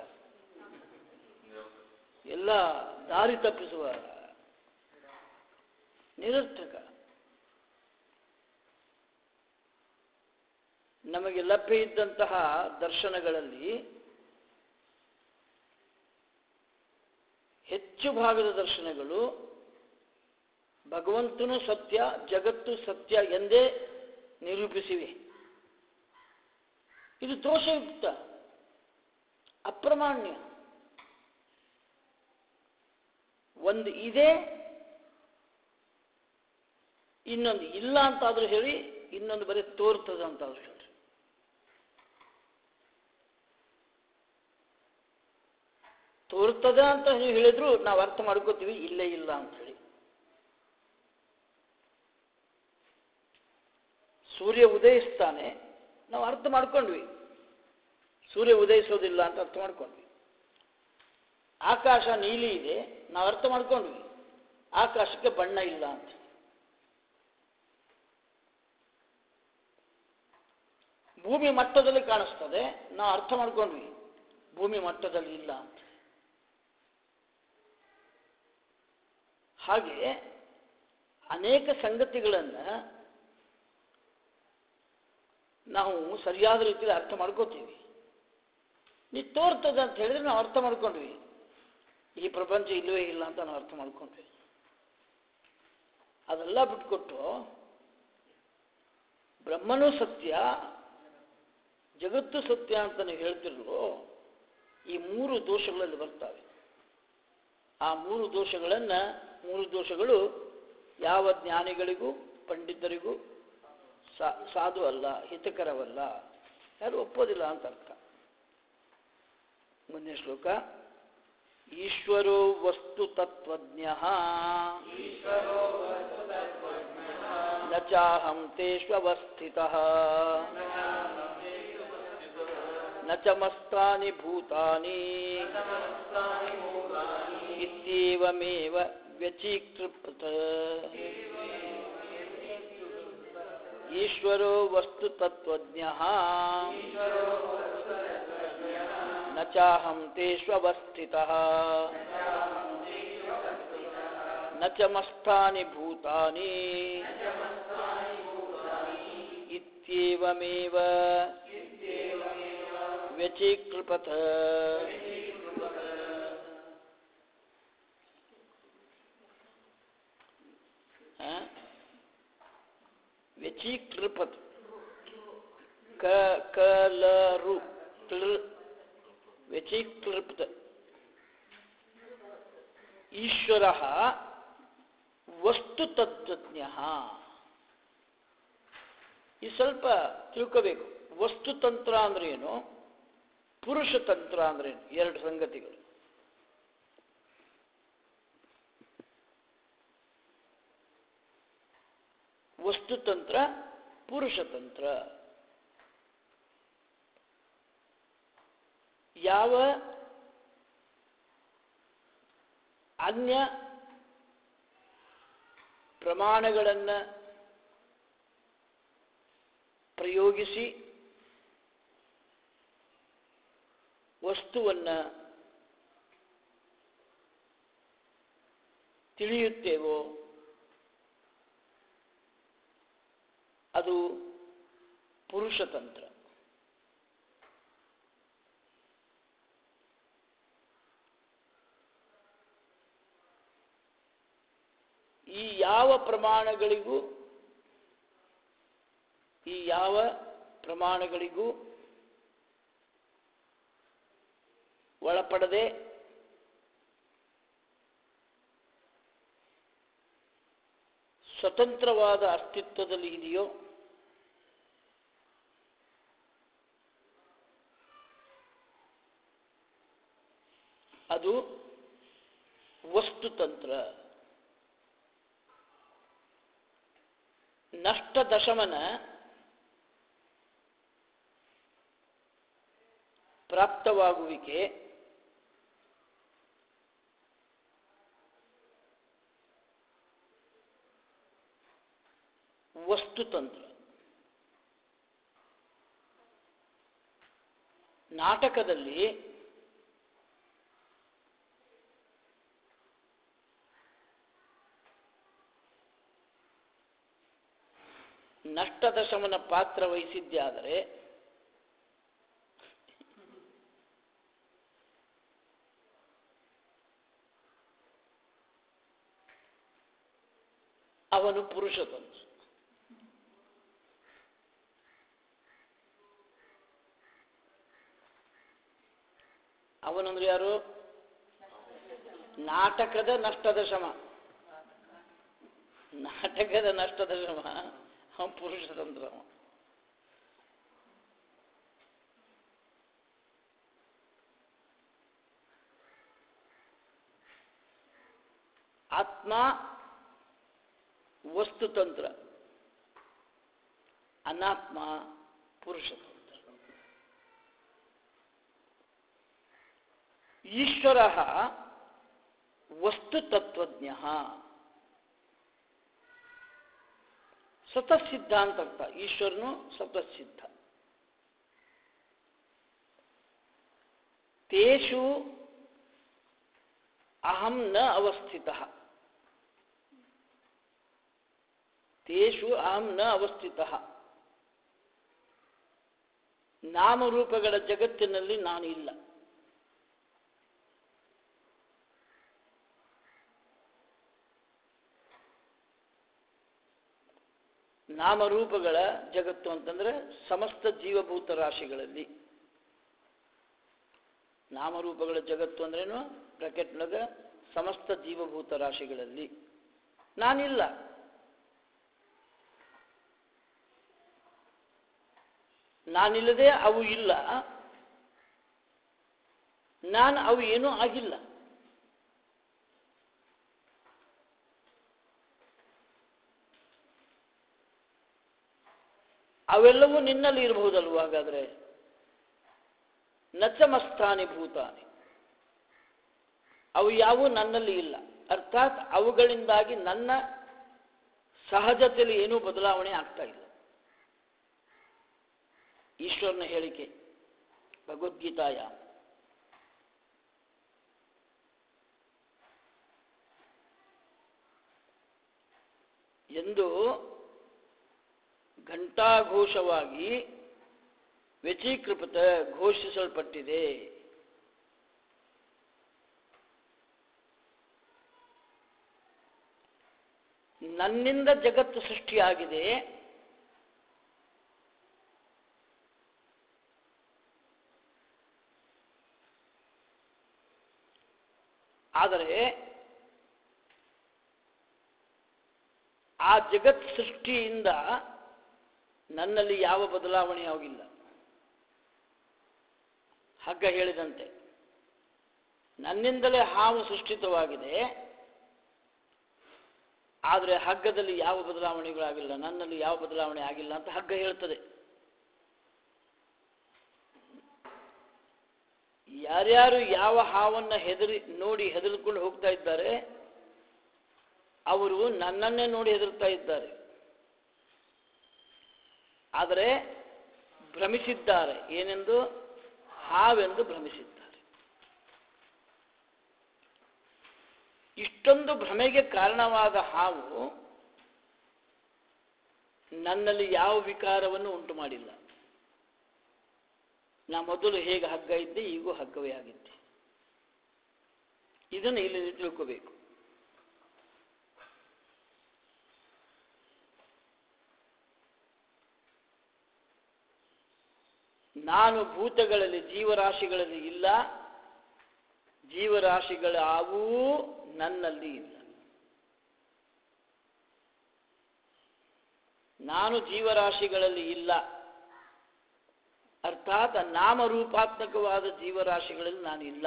ಎಲ್ಲ ದಾರಿ ತಪ್ಪಿಸುವ ನಿರರ್ಥಕ ನಮಗೆ ಲಭ್ಯ ಇದ್ದಂತಹ ದರ್ಶನಗಳಲ್ಲಿ ಹೆಚ್ಚು ಭಾಗದ ದರ್ಶನಗಳು ಭಗವಂತನು ಸತ್ಯ ಜಗತ್ತು ಸತ್ಯ ಎಂದೇ ನಿರೂಪಿಸಿವೆ ಇದು ದೋಷಯುಕ್ತ ಅಪ್ರಮಾಣ್ಯ ಒಂದು ಇದೆ ಇನ್ನೊಂದು ಇಲ್ಲ ಅಂತಾದ್ರೂ ಹೇಳಿ ಇನ್ನೊಂದು ಬರೀ ತೋರ್ತದ ಅಂತಾದ್ರೂ ಹೇಳಿ ತೋರ್ತದ ಅಂತ ನೀವು ಹೇಳಿದ್ರು ನಾವು ಅರ್ಥ ಮಾಡ್ಕೋತೀವಿ ಇಲ್ಲೇ ಇಲ್ಲ ಅಂತ ಹೇಳಿ ಸೂರ್ಯ ಉದಯಿಸ್ತಾನೆ ನಾವು ಅರ್ಥ ಮಾಡ್ಕೊಂಡ್ವಿ ಸೂರ್ಯ ಉದಯಿಸೋದಿಲ್ಲ ಅಂತ ಅರ್ಥ ಮಾಡ್ಕೊಂಡ್ವಿ ಆಕಾಶ ನೀಲಿ ಇದೆ ನಾವು ಅರ್ಥ ಮಾಡ್ಕೊಂಡ್ವಿ ಆಕಾಶಕ್ಕೆ ಬಣ್ಣ ಇಲ್ಲ ಅಂತ ಭೂಮಿ ಮಟ್ಟದಲ್ಲಿ ಕಾಣಿಸ್ತದೆ ನಾವು ಅರ್ಥ ಮಾಡ್ಕೊಂಡ್ವಿ ಭೂಮಿ ಮಟ್ಟದಲ್ಲಿ ಇಲ್ಲ ಅಂತ ಹಾಗೆ ಅನೇಕ ಸಂಗತಿಗಳನ್ನು ನಾವು ಸರಿಯಾದ ರೀತಿಯಲ್ಲಿ ಅರ್ಥ ಮಾಡ್ಕೋತೀವಿ ನೀ ತೋರ್ತದೆ ಅಂತ ಹೇಳಿದ್ರೆ ನಾವು ಅರ್ಥ ಮಾಡ್ಕೊಂಡ್ವಿ ಈ ಪ್ರಪಂಚ ಇಲ್ಲವೇ ಇಲ್ಲ ಅಂತ ನಾವು ಅರ್ಥ ಮಾಡ್ಕೊಂಡ್ವಿ ಅದೆಲ್ಲ ಬಿಟ್ಕೊಟ್ಟು ಬ್ರಹ್ಮನೂ ಸತ್ಯ ಜಗತ್ತು ಸತ್ಯ ಅಂತ ನೀವು ಹೇಳ್ತಿರಲು ಈ ಮೂರು ದೋಷಗಳಲ್ಲಿ ಬರ್ತವೆ ಆ ಮೂರು ದೋಷಗಳನ್ನು ಮೂರು ದೋಷಗಳು ಯಾವ ಜ್ಞಾನಿಗಳಿಗೂ ಪಂಡಿತರಿಗೂ ಸಾ- ಸಾಧು ಅಲ್ಲ ಹಿತಕರವಲ್ಲ ಯಾರು ಒಪ್ಪೋದಿಲ್ಲ ಅಂತ ಅರ್ಥ ಮುಂದಿನ ಶ್ಲೋಕ ಈಶ್ವರೋ ವಸ್ತು ತತ್ವಜ್ಞ ನ ಚಾಹಂ ತೇಷ್ವಸ್ಥಿತಃ ನ ಚ ಮಸ್ತಾನಿ ಭೂತಾನಿ ಇತ್ಯೇವಮೇವ ವ್ಯಚೀಕೃತ ಈಶ್ವರೋ ವಸ್ತು ತತ್ವಜ್ಞ ನ ಚಾಹಂ ತೇಷ್ವಸ್ಥಿತಃ ನ ಚ ಮಸ್ತಾನಿ ಭೂತಾನಿ ಇತ್ಯೇವಮೇವ ವ್ಯಚೀಕೃಪಥ ಆ? ವ್ಯಚೀಕೃಪತ್ ಕ ಕಲರು ಕ್ಲೃ ವ್ಯಚೀಕೃಪ್ತ ಈಶ್ವರ ವಸ್ತು ತತ್ವಜ್ಞ ಈ ಸ್ವಲ್ಪ ತಿಳ್ಕೋಬೇಕು ವಸ್ತುತಂತ್ರ ಅಂದ್ರೆ ಏನು ಪುರುಷತಂತ್ರ ಅಂದ್ರೆ ಏನು ಎರಡು ಸಂಗತಿಗಳು ವಸ್ತುತಂತ್ರ ಪುರುಷತಂತ್ರ ಯಾವ ಅನ್ಯ ಪ್ರಮಾಣಗಳನ್ನು ಪ್ರಯೋಗಿಸಿ ವಸ್ತುವನ್ನು ತಿಳಿಯುತ್ತೇವೋ ಅದು ಪುರುಷತಂತ್ರ ಈ ಯಾವ ಪ್ರಮಾಣಗಳಿಗೂ ಈ ಯಾವ ಪ್ರಮಾಣಗಳಿಗೂ ಒಳಪಡದೆ ಸ್ವತಂತ್ರವಾದ ಅಸ್ತಿತ್ವದಲ್ಲಿ ಇದೆಯೋ ಅದು ವಸ್ತುತಂತ್ರ ನಷ್ಟ ದಶಮನ ಪ್ರಾಪ್ತವಾಗುವಿಕೆ ವಸ್ತುತಂತ್ರ ನಾಟಕದಲ್ಲಿ ನಷ್ಟದಶಮನ ಪಾತ್ರ ವಹಿಸಿದ್ದೇ ಆದರೆ ಅವನು ಪುರುಷತಂತ್ರ ಅವನಂದ್ರೆ ಯಾರು ನಾಟಕದ ನಷ್ಟದ ಶ್ರಮ ನಾಟಕದ ನಷ್ಟದ ಶ್ರಮ ಅವನು ಪುರುಷತಂತ್ರ ಅವ ಆತ್ಮ ವಸ್ತುತಂತ್ರ ಅನಾತ್ಮ ಪುರುಷತಂತ್ರ ಈಶ್ವರ ವಸ್ತುತತ್ವಜ್ಞ ಸ್ವತಃ ಸಿದ್ಧ ಅಂತ ಅರ್ಥ ಈಶ್ವರನು ಸ್ವತಃ ಸಿದ್ಧ ತೇಷು ಅಹಂ ನ ಅವಸ್ಥಿತ ತೇಷು ಅಹಂ ನ ಅವಸ್ಥಿತ ನಾಮರೂಪಗಳ ಜಗತ್ತಿನಲ್ಲಿ ನಾನು ಇಲ್ಲ ನಾಮರೂಪಗಳ ಜಗತ್ತು ಅಂತಂದ್ರೆ ಸಮಸ್ತ ಜೀವಭೂತ ರಾಶಿಗಳಲ್ಲಿ ನಾಮರೂಪಗಳ ಜಗತ್ತು ಅಂದ್ರೇನು ಬ್ರಾಕೆಟ್ನೊಳಗ ಸಮಸ್ತ ಜೀವಭೂತ ರಾಶಿಗಳಲ್ಲಿ ನಾನಿಲ್ಲ ನಾನಿಲ್ಲದೆ ಅವು ಇಲ್ಲ ನಾನು ಅವು ಏನೂ ಆಗಿಲ್ಲ ಅವೆಲ್ಲವೂ ನಿನ್ನಲ್ಲಿ ಇರಬಹುದಲ್ವ ಹಾಗಾದ್ರೆ ನಚಮಸ್ಥಾನಿ ಭೂತಾನಿ ಅವು ಯಾವೂ ನನ್ನಲ್ಲಿ ಇಲ್ಲ ಅರ್ಥಾತ್ ಅವುಗಳಿಂದಾಗಿ ನನ್ನ ಸಹಜತೆಯಲ್ಲಿ ಏನೂ ಬದಲಾವಣೆ ಆಗ್ತಾ ಇಲ್ಲ ಈಶ್ವರನ ಹೇಳಿಕೆ ಭಗವದ್ಗೀತಾಯ ಎಂದು ಘಂಟಾಘೋಷವಾಗಿ ವ್ಯಚೀಕೃತ ಘೋಷಿಸಲ್ಪಟ್ಟಿದೆ ನನ್ನಿಂದ ಜಗತ್ತು ಸೃಷ್ಟಿಯಾಗಿದೆ ಆದರೆ ಆ ಜಗತ್ ಸೃಷ್ಟಿಯಿಂದ ನನ್ನಲ್ಲಿ ಯಾವ ಬದಲಾವಣೆ ಆಗಿಲ್ಲ ಹಗ್ಗ ಹೇಳಿದಂತೆ ನನ್ನಿಂದಲೇ ಹಾವು ಸೃಷ್ಟಿತವಾಗಿದೆ ಆದರೆ ಹಗ್ಗದಲ್ಲಿ ಯಾವ ಬದಲಾವಣೆಗಳಾಗಿಲ್ಲ ನನ್ನಲ್ಲಿ ಯಾವ ಬದಲಾವಣೆ ಆಗಿಲ್ಲ ಅಂತ ಹಗ್ಗ ಹೇಳ್ತದೆ ಯಾರ್ಯಾರು ಯಾವ ಹಾವನ್ನ ಹೆದರಿ ನೋಡಿ ಹೆದರ್ಕೊಂಡು ಹೋಗ್ತಾ ಇದ್ದಾರೆ ಅವರು ನನ್ನನ್ನೇ ನೋಡಿ ಹೆದರ್ತಾ ಇದ್ದಾರೆ ಆದರೆ ಭ್ರಮಿಸಿದ್ದಾರೆ ಏನೆಂದು ಹಾವೆಂದು ಭ್ರಮಿಸಿದ್ದಾರೆ ಇಷ್ಟೊಂದು ಭ್ರಮೆಗೆ ಕಾರಣವಾದ ಹಾವು ನನ್ನಲ್ಲಿ ಯಾವ ವಿಕಾರವನ್ನು ಉಂಟು ಮಾಡಿಲ್ಲ ನಾ ಮೊದಲು ಹೇಗೆ ಹಗ್ಗ ಇದ್ದೆ ಈಗೂ ಹಗ್ಗವೇ ಆಗಿದ್ದೆ ಇದನ್ನು ಇಲ್ಲಿ ತಿಳ್ಕೋಬೇಕು ನಾನು ಭೂತಗಳಲ್ಲಿ ಜೀವರಾಶಿಗಳಲ್ಲಿ ಇಲ್ಲ ಜೀವರಾಶಿಗಳಾವೂ ನನ್ನಲ್ಲಿ ಇಲ್ಲ ನಾನು ಜೀವರಾಶಿಗಳಲ್ಲಿ ಇಲ್ಲ ಅರ್ಥಾತ್ ನಾಮರೂಪಾತ್ಮಕವಾದ ಜೀವರಾಶಿಗಳಲ್ಲಿ ನಾನು ಇಲ್ಲ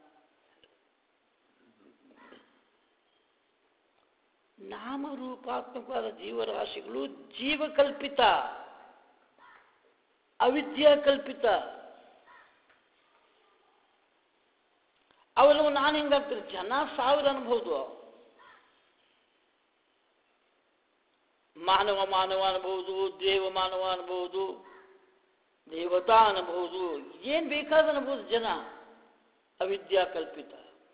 ನಾಮರೂಪಾತ್ಮಕವಾದ ಜೀವರಾಶಿಗಳು ಜೀವಕಲ್ಪಿತ ಅವಿದ್ಯಾ ಕಲ್ಪಿತ ಅವೆಲ್ಲವೂ ನಾನು ಹೆಂಗಾಗ್ತೀನಿ ಜನ ಸಾವಿರ ಅನ್ಬೋದು ಮಾನವ ಮಾನವ ಅನ್ಬಹುದು ದೇವ ಮಾನವ ಅನ್ಬಹುದು ದೇವತಾ ಅನ್ಬಹುದು ಏನ್ ಬೇಕಾದ ಅನ್ಬೋದು ಜನ ಅವಿದ್ಯಾ ಕಲ್ಪಿತ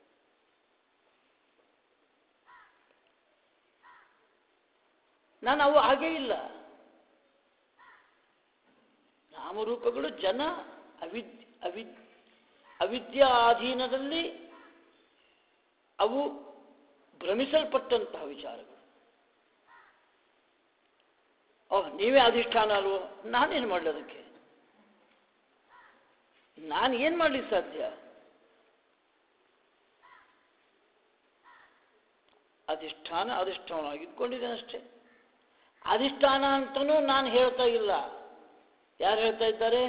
ನಾನು ಅವು ಹಾಗೇ ಇಲ್ಲ ನಾಮರೂಪಗಳು ಜನ ಅವಿದ್ ಅವಿದ್ ಅವಿದ್ಯಾ ಅಧೀನದಲ್ಲಿ ಅವು ಭ್ರಮಿಸಲ್ಪಟ್ಟಂತಹ ವಿಚಾರಗಳು ನೀವೇ ಅಧಿಷ್ಠಾನ ಅಲ್ವೋ ನಾನೇನು ಮಾಡಲಿ ಅದಕ್ಕೆ ನಾನು ಏನು ಮಾಡ್ಲಿಕ್ಕೆ ಸಾಧ್ಯ ಅಧಿಷ್ಠಾನ ಅಧಿಷ್ಠಾನವಾಗಿ ಇಟ್ಕೊಂಡಿದ್ದೇನೆ ಅಷ್ಟೇ ಅಧಿಷ್ಠಾನ ಅಂತನೂ ನಾನು ಹೇಳ್ತಾ ಇಲ್ಲ ಯಾರು ಹೇಳ್ತಾ ಇದ್ದಾರೆ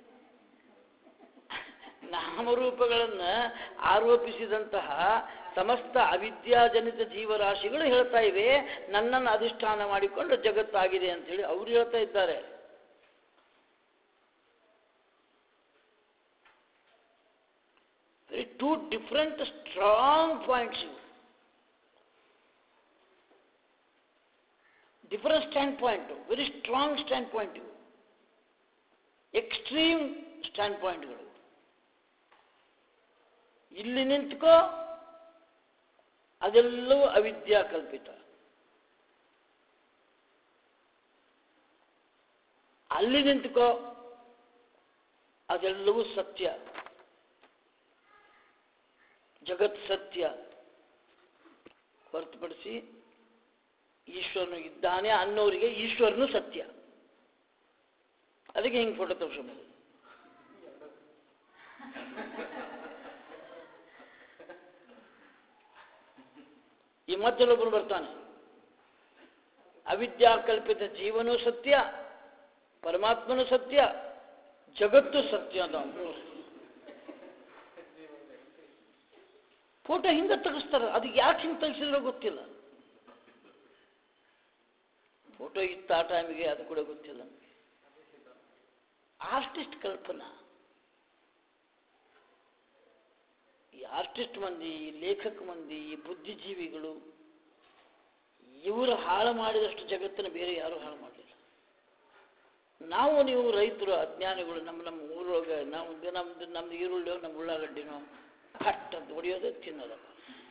ನಾಮರೂಪಗಳನ್ನು ಆರೋಪಿಸಿದಂತಹ ಸಮಸ್ತ ಅವಿದ್ಯಾಜನಿತ ಜೀವರಾಶಿಗಳು ಹೇಳ್ತಾ ಇವೆ ನನ್ನನ್ನು ಅಧಿಷ್ಠಾನ ಮಾಡಿಕೊಂಡು ಜಗತ್ತಾಗಿದೆ ಅಂತ ಹೇಳಿ ಅವರು ಹೇಳ್ತಾ ಇದ್ದಾರೆ very two different strong points ಇವು different stand point very strong stand point ಇವು ಎಕ್ಸ್ಟ್ರೀಮ್ ಸ್ಟ್ಯಾಂಡ್ ಪಾಯಿಂಟ್ಗಳು ಇಲ್ಲಿ ನಿಂತ್ಕೋ ಅದೆಲ್ಲವೂ ಅವಿದ್ಯಾ ಕಲ್ಪಿತ ಅಲ್ಲಿ ನಿಂತ್ಕೋ ಅದೆಲ್ಲವೂ ಸತ್ಯ ಜಗತ್ ಸತ್ಯ ಹೊರತುಪಡಿಸಿ ಈಶ್ವರನು ಇದ್ದಾನೆ ಅನ್ನೋರಿಗೆ ಈಶ್ವರನು ಸತ್ಯ ಅದಕ್ಕೆ ಹಿಂಗೆ ಫೋಟೋ ತೋರಿಸಬಹುದು ಈ ಮಧ್ಯದೊಬ್ಬರು ಬರ್ತಾನೆ ಅವಿದ್ಯಾ ಕಲ್ಪಿತ ಜೀವನೂ ಸತ್ಯ ಪರಮಾತ್ಮನೂ ಸತ್ಯ ಜಗತ್ತು ಸತ್ಯ ಅಂತ ಅವ್ನು. ಫೋಟೋ ಹಿಂಗೆ ತೆಗಿಸ್ತಾರ ಅದು ಯಾಕೆ ಹಿಂಗೆ ತೆಗಿಸಿದ್ರೋ ಗೊತ್ತಿಲ್ಲ ಫೋಟೋ ಇತ್ತು ಆ ಟೈಮಿಗೆ ಅದು ಕೂಡ ಗೊತ್ತಿಲ್ಲ ಆರ್ಟಿಸ್ಟ್ ಕಲ್ಪನಾ ಈ ಆರ್ಟಿಸ್ಟ್ ಮಂದಿ ಈ ಲೇಖಕ ಮಂದಿ ಈ ಬುದ್ಧಿಜೀವಿಗಳು ಇವರು ಹಾಳು ಮಾಡಿದಷ್ಟು ಜಗತ್ತನ್ನು ಬೇರೆ ಯಾರೂ ಹಾಳು ಮಾಡಲಿಲ್ಲ ನಾವು ನೀವು ರೈತರು ಅಜ್ಞಾನಿಗಳು ನಮ್ಮ ನಮ್ಮ ಊರೊಳಗೆ ನಾವು ನಮ್ದು ನಮ್ದು ಈರುಳ್ಳಿಯೋ ನಮ್ಮ ಉಳ್ಳಾಗಡ್ಡಿನೋ ಕಟ್ ಅಂತ ಹೊಡೆಯೋದು ತಿನ್ನೋದಪ್ಪ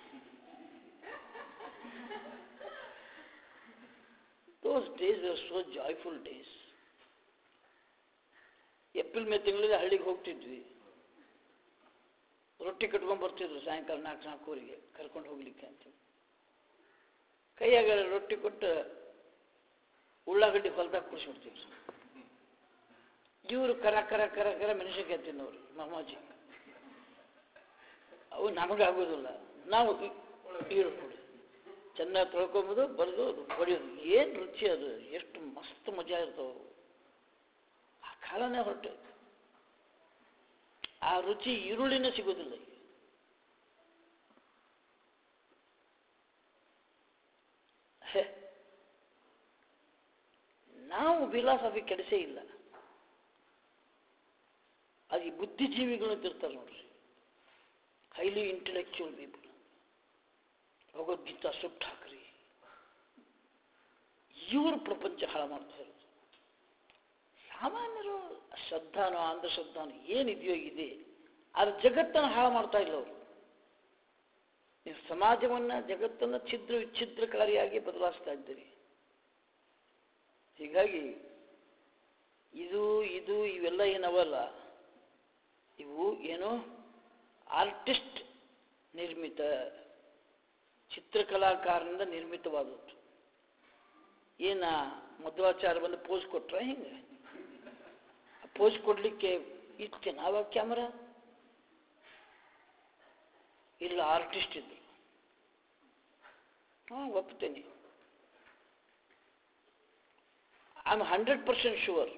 those days are so joyful days April May ತಿಂಗಳಲ್ಲಿ ಹಳ್ಳಿಗೆ ಹೋಗ್ತಿದ್ವಿ ರೊಟ್ಟಿ ಕಟ್ಕೊಂಡ್ ಬರ್ತಿದ್ರು ಸಾಯಂಕಾಲ ನಾಲ್ಕು ನಾಲ್ಕೂವರೆಗೆ ಕರ್ಕೊಂಡು ಹೋಗ್ಲಿಕ್ಕೆ ಅಂತ ಕೈಯಾಗ ರೊಟ್ಟಿ ಕೊಟ್ಟು ಉಳ್ಳಾಗಡ್ಡಿ ಹೊಲದಾಗ ಕುಡಿಸ್ಬಿಡ್ತಿದ್ರು ಇವರು ಕರ ಕರ ಕರ ಕರ ಮೆಣಸಿನ್ಕಾಯಿ ತಿನ್ನೋರು ಮಾಮಾಜಿ ಅವು ನಮಗಾಗೋದಿಲ್ಲ ನಾವು ಈ- ಈರುಳ್ಳಿ ಚೆನ್ನಾಗಿ ತೊಳ್ಕೊಂಬೋದು ಬರೆದು ಹೊಡೆಯೋದು ಏನು ರುಚಿ ಅದು ಎಷ್ಟು ಮಸ್ತ್ ಮಜಾ ಇರ್ತಾವೆ ಅವು. ಆ ಕಾಲನೇ ಹೊರಟು ಆ ರುಚಿ ಈರುಳ್ಳಿನೇ ಸಿಗೋದಿಲ್ಲ ಈಗ ಹೆ. ನಾವು ಫಿಲಾಸಫಿ ಕೆಡಿಸೇ ಇಲ್ಲ ಅದು ಈ ಬುದ್ಧಿಜೀವಿಗಳು ಇರ್ತಾರೆ ನೋಡ್ರಿ ಹೈಲಿ ಇಂಟೆಲೆಕ್ಚುವಲ್ ಪೀಪಲ್ ಭಗವದ್ಗೀತಾ ಸುಟ್ಟು ಹಾಕ್ರಿ ಇವರು ಪ್ರಪಂಚ ಹಾಳು ಮಾಡ್ತಾ ಇರೋದು ಸಾಮಾನ್ಯರು ಶ್ರದ್ಧಾನೋ ಅಂಧಶ್ರದ್ಧಾನೋ ಏನಿದೆಯೋ ಇದೆ ಅದು ಜಗತ್ತನ್ನು ಹಾಳು ಮಾಡ್ತಾ ಇಲ್ಲ ಅವರು ನೀವು ಸಮಾಜವನ್ನು ಜಗತ್ತನ್ನು ಛಿದ್ರ ವಿಚ್ಛಿದ್ರಕಾರಿಯಾಗಿ ಬದಲಾಯಿಸ್ತಾ ಇದ್ದೀರಿ ಹೀಗಾಗಿ ಇದು ಇದು ಇವೆಲ್ಲ ಏನವಲ್ಲ ಇವು ಏನು ಆರ್ಟಿಸ್ಟ್ ನಿರ್ಮಿತ ಚಿತ್ರಕಲಾಕಾರನಿಂದ ನಿರ್ಮಿತವಾದದ್ದು ಏನ ಮಧ್ವಾಚಾರ ಬಂದು ಪೋಸ್ ಕೊಟ್ರ ಹಿಂಗೆ ಪೋಸ್ ಕೊಡ್ಲಿಕ್ಕೆ ಇತ್ತೇನ ಅವಾಗ ಕ್ಯಾಮರಾ ಇಲ್ಲ ಆರ್ಟಿಸ್ಟ್ ಇದ್ರು ಹಾಂ ಒಪ್ತೇನೆ I am hundred percent sure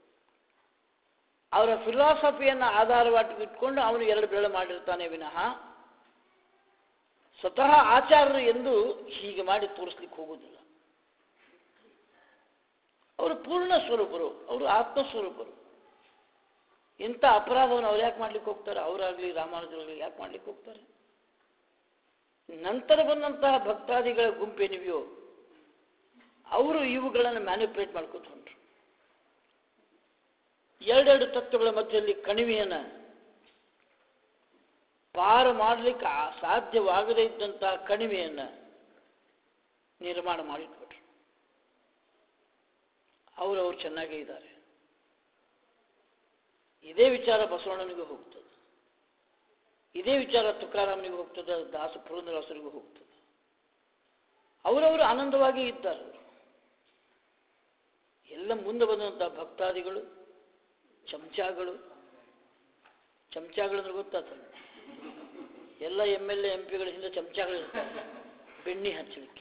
ಅವರ ಫಿಲಾಸಫಿಯನ್ನು ಆಧಾರವಾಗಿ ಇಟ್ಕೊಂಡು ಅವನು ಎರಡು ಬೆರಳು ಮಾಡಿರ್ತಾನೆ ವಿನಃ ಸ್ವತಃ ಆಚಾರ್ಯರು ಎಂದು ಹೀಗೆ ಮಾಡಿ ತೋರಿಸ್ಲಿಕ್ಕೆ ಹೋಗುವುದಿಲ್ಲ ಅವರು ಪೂರ್ಣ ಸ್ವರೂಪರು ಅವರು ಆತ್ಮಸ್ವರೂಪರು ಇಂಥ ಅಪರಾಧವನ್ನು ಅವ್ರು ಯಾಕೆ ಮಾಡ್ಲಿಕ್ಕೆ ಹೋಗ್ತಾರೆ ಅವರಾಗಲಿ ರಾಮಾನುಜರಾಗಲಿ ಯಾಕೆ ಮಾಡ್ಲಿಕ್ಕೆ ಹೋಗ್ತಾರೆ ನಂತರ ಬಂದಂತಹ ಭಕ್ತಾದಿಗಳ ಗುಂಪೇನಿವೆಯೋ ಅವರು ಇವುಗಳನ್ನು ಮ್ಯಾನಿಪುಲೇಟ್ ಮಾಡ್ಕೊತ ಹೊಂಟ್ರು ಎರಡೆರಡು ತತ್ವಗಳ ಮಧ್ಯದಲ್ಲಿ ಕಣಿವೆಯನ್ನು ಪಾರು ಮಾಡಲಿಕ್ಕೆ ಆ- ಸಾಧ್ಯವಾಗದೇ ಇದ್ದಂತಹ ಕಣಿವೆಯನ್ನು ನಿರ್ಮಾಣ ಮಾಡಿಟ್ಬಿಟ್ರು ಅವರವರು ಚೆನ್ನಾಗೇ ಇದ್ದಾರೆ ಇದೇ ವಿಚಾರ ಬಸವಣ್ಣನಿಗೂ ಹೋಗ್ತದೆ ಇದೇ ವಿಚಾರ ತುಕಾರಾಮನಿಗೂ ಹೋಗ್ತದೆ ದಾಸ ಪುರಂದರದಾಸರಿಗೂ ಹೋಗ್ತದೆ ಅವರವರು ಆನಂದವಾಗಿ ಇದ್ದಾರೆ ಅವರು ಎಲ್ಲ ಮುಂದೆ ಬಂದಂಥ ಭಕ್ತಾದಿಗಳು ಚಮಚಾಗಳು ಚಮಚಾಗಳು ಅಂದ್ರೆ ಗೊತ್ತಾಗ್ತದೆ ಎಲ್ಲ ಎಮ್ ಎಲ್ ಎ ಎಂ ಪಿಗಳ ಹಿಂದೆ ಚಮಚಾಗಳು ಇರ್ತಾರೆ ಬೆಣ್ಣೆ ಹಚ್ಚಲಿಕ್ಕೆ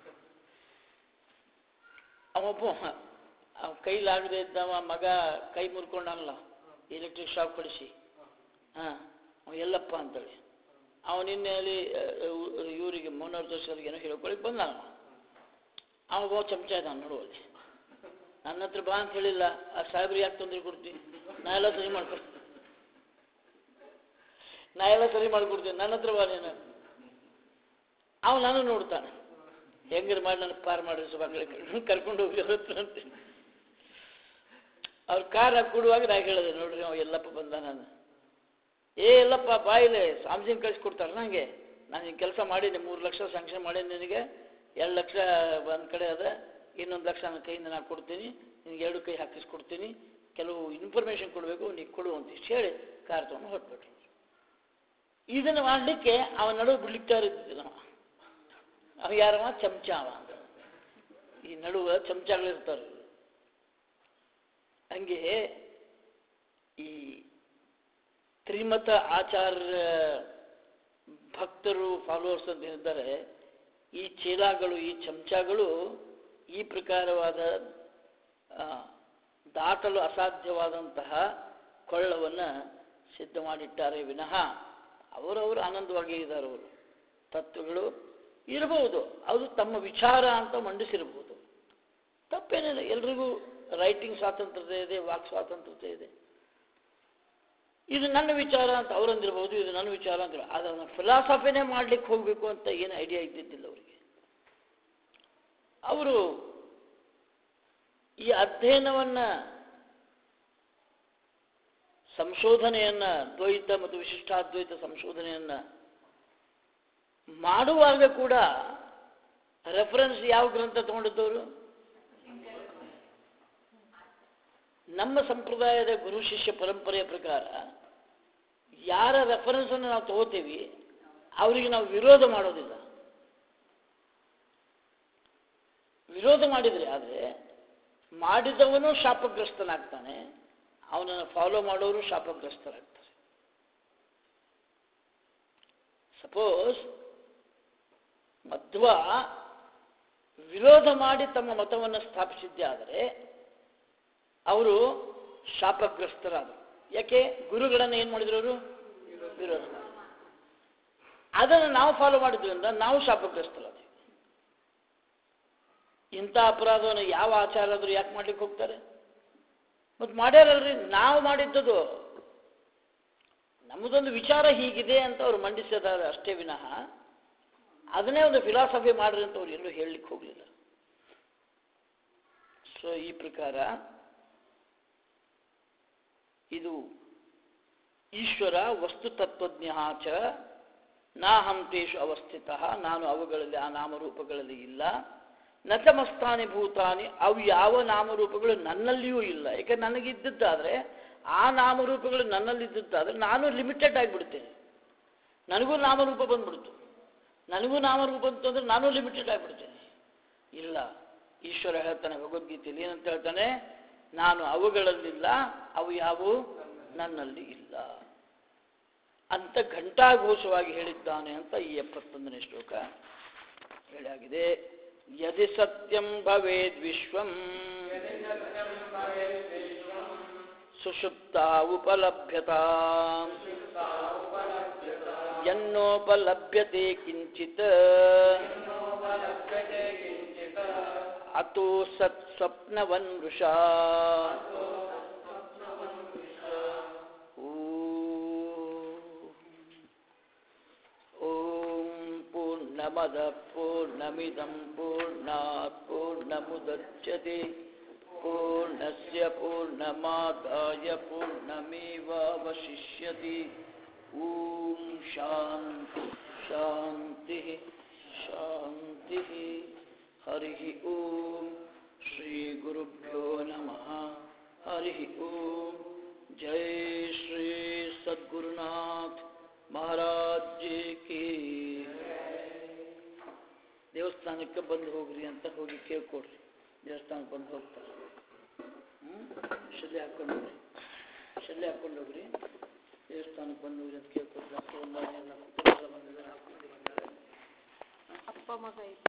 ಅವೊಬ್ಬ ಅವ ಕೈಲಾಗದೆ ಇದ್ದವ ಮಗ ಕೈ ಮುರ್ಕೊಂಡಲ್ಲ ಎಲೆಕ್ಟ್ರಿಕ್ ಶಾಕ್ ಹೊಡಿಸಿ ಹಾಂ ಅವ ಎಲ್ಲಪ್ಪ ಅಂತೇಳಿ ಅವ ನಿನ್ನೆ ಅಲ್ಲಿ ಇವರಿಗೆ ಮೋನವ್ರ ಜೋಶಿಯವ್ರಿಗೆ ಏನೋ ಹೇಳ್ಕೊಳಿಕ್ ಬಂದ ಅವ ಒಬ್ಬ ಚಮಚ ಇದ್ದಾನೆ ನೋಡುವಲ್ಲಿ ನನ್ನ ಹತ್ರ ಬಾ ಅಂತ ಹೇಳಿಲ್ಲ ಆ ಸಾಹೇಬ್ರಿಗೆ ಯಾಕೆ ತೊಂದರೆ ಕೊಡ್ತೀನಿ ನಾ ಎಲ್ಲ ಸರಿ ಮಾಡ್ಕೊಡ್ತೀನಿ ನಾ ಎಲ್ಲ ಸರಿ ಮಾಡ್ಕೊಡ್ತೀನಿ ನನ್ನ ಹತ್ರ ಬಾ ನೀನು ಅವ ನಾನು ನೋಡ್ತಾನೆ ಹೆಂಗಾರು ಮಾಡಿ ನನಗೆ ಪಾರ್ ಮಾಡಿರಿ ಸುಬಾಕಳಿ ಕರ್ಕೊಂಡು ಹೋಗಿ ಹೊರತು ಅಂತ ಅವ್ರ ಕಾರ್ ಕೊಡುವಾಗ ನಾ ಹೇಳಿದೆ ನೋಡ್ರಿ ಅವ ಎಲ್ಲಪ್ಪ ಬಂದ ನಾನು ಏ ಎಲ್ಲಪ್ಪ ಬಾಯಿಲೆ ಸ್ವಾಮೀಜಿನ ಕಳಿಸ್ಕೊಡ್ತಾರೆ ನನಗೆ ನಾನು ಹಿಂಗೆ ಕೆಲಸ ಮಾಡೀನಿ ಮೂರು ಲಕ್ಷ ಸ್ಯಾಂಕ್ಷನ್ ಮಾಡೀನಿ ನಿನಗೆ ಎರಡು ಲಕ್ಷ ಒಂದು ಕಡೆ ಅದ ಇನ್ನೊಂದು ಲಕ್ಷ ನನ್ನ ಕೈಯಿಂದ ನಾನು ಕೊಡ್ತೀನಿ ನಿನಗೆ ಎರಡು ಕೈ ಹಾಕಿಸ್ಕೊಡ್ತೀನಿ ಕೆಲವು ಇನ್ಫಾರ್ಮೇಷನ್ ಕೊಡಬೇಕು ನೀನು ಕೊಡು ಅಂತ ಇಷ್ಟು ಹೇಳಿ ಕಾರ್ ತೊಗೊಂಡು ಹೊರಟ್ಬಿಟ್ರು ಇದನ್ನು ಮಾಡಲಿಕ್ಕೆ ಅವ ನಡುವೆ ಬಿಡ್ಲಿಕ್ಕೆ ಇದ್ದಿದ್ದಿಲ್ಲ ಅವ ಅವ ಯಾರವ ಚಮಚ ಅವ ಈ ನಡುವೆ ಚಮಚಗಳಿರ್ತಾರೆ ಹಂಗೆ ಈ ತ್ರಿಮತ ಆಚಾರ್ಯ ಭಕ್ತರು ಫಾಲೋವರ್ಸ್ ಅಂತ ಏನಿದ್ದಾರೆ ಈ ಚೇಲಾಗಳು ಈ ಚಮಚಗಳು ಈ ಪ್ರಕಾರವಾದ ಆ, ದಾಟಲು ಅಸಾಧ್ಯವಾದಂತಹ ಕೊಳ್ಳವನ್ನು ಸಿದ್ಧ ಮಾಡಿಟ್ಟಾರೆ ವಿನಃ ಅವರವರು ಆನಂದವಾಗಿ ಇದ್ದಾರೆ ಅವರು ತತ್ವಗಳು ಇರಬಹುದು ಅದು ತಮ್ಮ ವಿಚಾರ ಅಂತ ಮಂಡಿಸಿರಬಹುದು ತಪ್ಪೇನಿಲ್ಲ ಎಲ್ರಿಗೂ ರೈಟಿಂಗ್ ಸ್ವಾತಂತ್ರ್ಯತೆ ಇದೆ ವಾಕ್ ಸ್ವಾತಂತ್ರ್ಯತೆ ಇದೆ ಇದು ನನ್ನ ವಿಚಾರ ಅಂತ ಅವರಂದಿರ್ಬೋದು ಇದು ನನ್ನ ವಿಚಾರ ಅಂತ ಅದನ್ನು ಫಿಲಾಸಫಿನೇ ಮಾಡ್ಲಿಕ್ಕೆ ಹೋಗಬೇಕು ಅಂತ ಏನು ಐಡಿಯಾ ಇದ್ದಿದ್ದಿಲ್ಲ ಅವರಿಗೆ ಅವರು ಈ ಅಧ್ಯಯನವನ್ನ ಸಂಶೋಧನೆಯನ್ನ ದ್ವೈತ ಮತ್ತು ವಿಶಿಷ್ಟಾದ್ವೈತ ಸಂಶೋಧನೆಯನ್ನ ಮಾಡುವಾಗ ಕೂಡ ರೆಫರೆನ್ಸ್ ಯಾವ ಗ್ರಂಥ ತಗೊಂಡಿದ್ದವರು ನಮ್ಮ ಸಂಪ್ರದಾಯದ ಗುರು ಶಿಷ್ಯ ಪರಂಪರೆಯ ಪ್ರಕಾರ ಯಾರ ರೆಫರೆನ್ಸ್ ಅನ್ನು ನಾವು ತಗೋತೀವಿ ಅವರಿಗೆ ನಾವು ವಿರೋಧ ಮಾಡೋದಿಲ್ಲ ವಿರೋಧ ಮಾಡಿದರೆ ಆದರೆ ಮಾಡಿದವನು ಶಾಪಗ್ರಸ್ತನಾಗ್ತಾನೆ ಅವನನ್ನು ಫಾಲೋ ಮಾಡೋರು ಶಾಪಗ್ರಸ್ತರಾಗ್ತಾರೆ ಸಪೋಸ್ ಮಧ್ವ ವಿರೋಧ ಮಾಡಿ ತಮ್ಮ ಮತವನ್ನು ಸ್ಥಾಪಿಸಿದ್ದೇ ಆದರೆ ಅವರು ಶಾಪಗ್ರಸ್ತರಾದರು ಯಾಕೆ ಗುರುಗಳನ್ನು ಏನು ಮಾಡಿದ್ರು ಅವರು ವಿರೋಧ ಮಾಡಿದ್ರು ಅದನ್ನು ನಾವು ಫಾಲೋ ಮಾಡಿದ್ರಿಂದ ನಾವು ಶಾಪಗ್ರಸ್ತರಾದ್ವಿ ಇಂಥ ಅಪರಾಧವನ್ನು ಯಾವ ಆಚಾರಾದರೂ ಯಾಕೆ ಮಾಡ್ಲಿಕ್ಕೆ ಹೋಗ್ತಾರೆ ಮತ್ತು ಮಾಡ್ಯಾರಲ್ರಿ ನಾವು ಮಾಡಿದ್ದದು ನಮ್ಮದೊಂದು ವಿಚಾರ ಹೀಗಿದೆ ಅಂತ ಅವ್ರು ಮಂಡಿಸಿದ್ದಾರೆ ಅಷ್ಟೇ ವಿನಃ ಅದನ್ನೇ ಒಂದು ಫಿಲಾಸಫಿ ಮಾಡ್ರಿ ಅಂತ ಅವ್ರು ಎಲ್ಲೂ ಹೇಳಲಿಕ್ಕೆ ಹೋಗಲಿಲ್ಲ ಸೊ ಈ ಪ್ರಕಾರ ಇದು ಈಶ್ವರ ವಸ್ತು ತತ್ವಜ್ಞ ಚ ನಾಹಂ ತೇಷು ಅವಸ್ಥಿತ ನಾನು ಅವುಗಳಲ್ಲಿ ಆ ನಾಮರೂಪಗಳಲ್ಲಿ ಇಲ್ಲ ನಚಮಸ್ತಾನಿ ಭೂತಾನಿ ಅವು ಯಾವ ನಾಮರೂಪಗಳು ನನ್ನಲ್ಲಿಯೂ ಇಲ್ಲ ಯಾಕೆ ನನಗಿದ್ದದ್ದಾದರೆ ಆ ನಾಮರೂಪಗಳು ನನ್ನಲ್ಲಿದ್ದದ್ದಾದರೆ ನಾನು ಲಿಮಿಟೆಡ್ ಆಗಿಬಿಡ್ತೇನೆ ನನಗೂ ನಾಮರೂಪ ಬಂದ್ಬಿಡ್ತು ನನಗೂ ನಾಮರೂಪ ಬಂತು ಅಂದರೆ ನಾನು ಲಿಮಿಟೆಡ್ ಆಗಿಬಿಡ್ತೇನೆ ಇಲ್ಲ ಈಶ್ವರ ಹೇಳ್ತಾನೆ ಭಗವದ್ಗೀತೆಯಲ್ಲಿ ಏನಂತ ಹೇಳ್ತಾನೆ ನಾನು ಅವುಗಳಲ್ಲಿಲ್ಲ ಅವು ಯಾವುವು ನನ್ನಲ್ಲಿ ಇಲ್ಲ ಅಂತ ಘಂಟಾಘೋಷವಾಗಿ ಹೇಳಿದ್ದಾನೆ ಅಂತ ಈ ಎಪ್ಪತ್ತೊಂದನೇ ಶ್ಲೋಕ ಹೇಳಾಗಿದೆ ಯದಿ ಸತ್ಯಂ ಭವೇದ್ ವಿಶ್ವಂ ಸುಷುಪ್ತ ಉಪಲಭ್ಯತಾ ಯನ್ನೋಪಲಭ್ಯತೆ ಕಿಂಚಿತ್ ಅತೋ ಸತ್ ಸ್ವಪ್ನವನ್ ವೃಷಾ ಓಂ ಪೂರ್ಣಮದ ಪೂರ್ಣಮಿದಂ ಪೂರ್ಣಾತ್ ಪೂರ್ಣಮುದಚ್ಯತೆ ಪೂರ್ಣಸ್ಯ ಪೂರ್ಣಮಾದಾಯ ಪೂರ್ಣಮೇವಾವಶಿಷ್ಯತೆ ಓಂ ಶಾಂತಿ ಶಾಂತಿ ಶಾಂತಿ ಹರಿ ಓಂ ಶ್ರೀ ಗುರುಭ್ಯೋ ನಮಃ ಹರಿ ಓಂ ಜೈ ಶ್ರೀ ಸದ್ಗುರುನಾಥ್ ಮಹಾರಾಜ್ ಜಿ ಕಿ ದೇವಸ್ಥಾನಕ್ಕೆ ಬಂದು ಹೋಗ್ರಿ ಅಂತ ಹೋಗಿ ಕೇಳ್ಕೊಡ್ರಿ ದೇವಸ್ಥಾನಕ್ಕೆ ಬಂದು ಹೋಗ್ತಾರೆ ಶಲ್ಯ ಹಾಕೊಂಡು ಹೋಗ್ರಿ ಶಲ್ಯ ಹಾಕೊಂಡು ಹೋಗ್ರಿ ದೇವಸ್ಥಾನಕ್ಕೆ ಬಂದು ಹೋಗ್ರಿ ಅಂತ ಕೇಳ್ಕೊಟ್ಟು ಡಾಕ್ಟರ್ ಬಂದಾಗ ಎಲ್ಲ ಕುಟುಂಬ ಬಂದಿದ್ದಾರೆ ಹಾಕೊಂಡು ಬಂದಾರೆ
ಅಪ್ಪ ಮಗ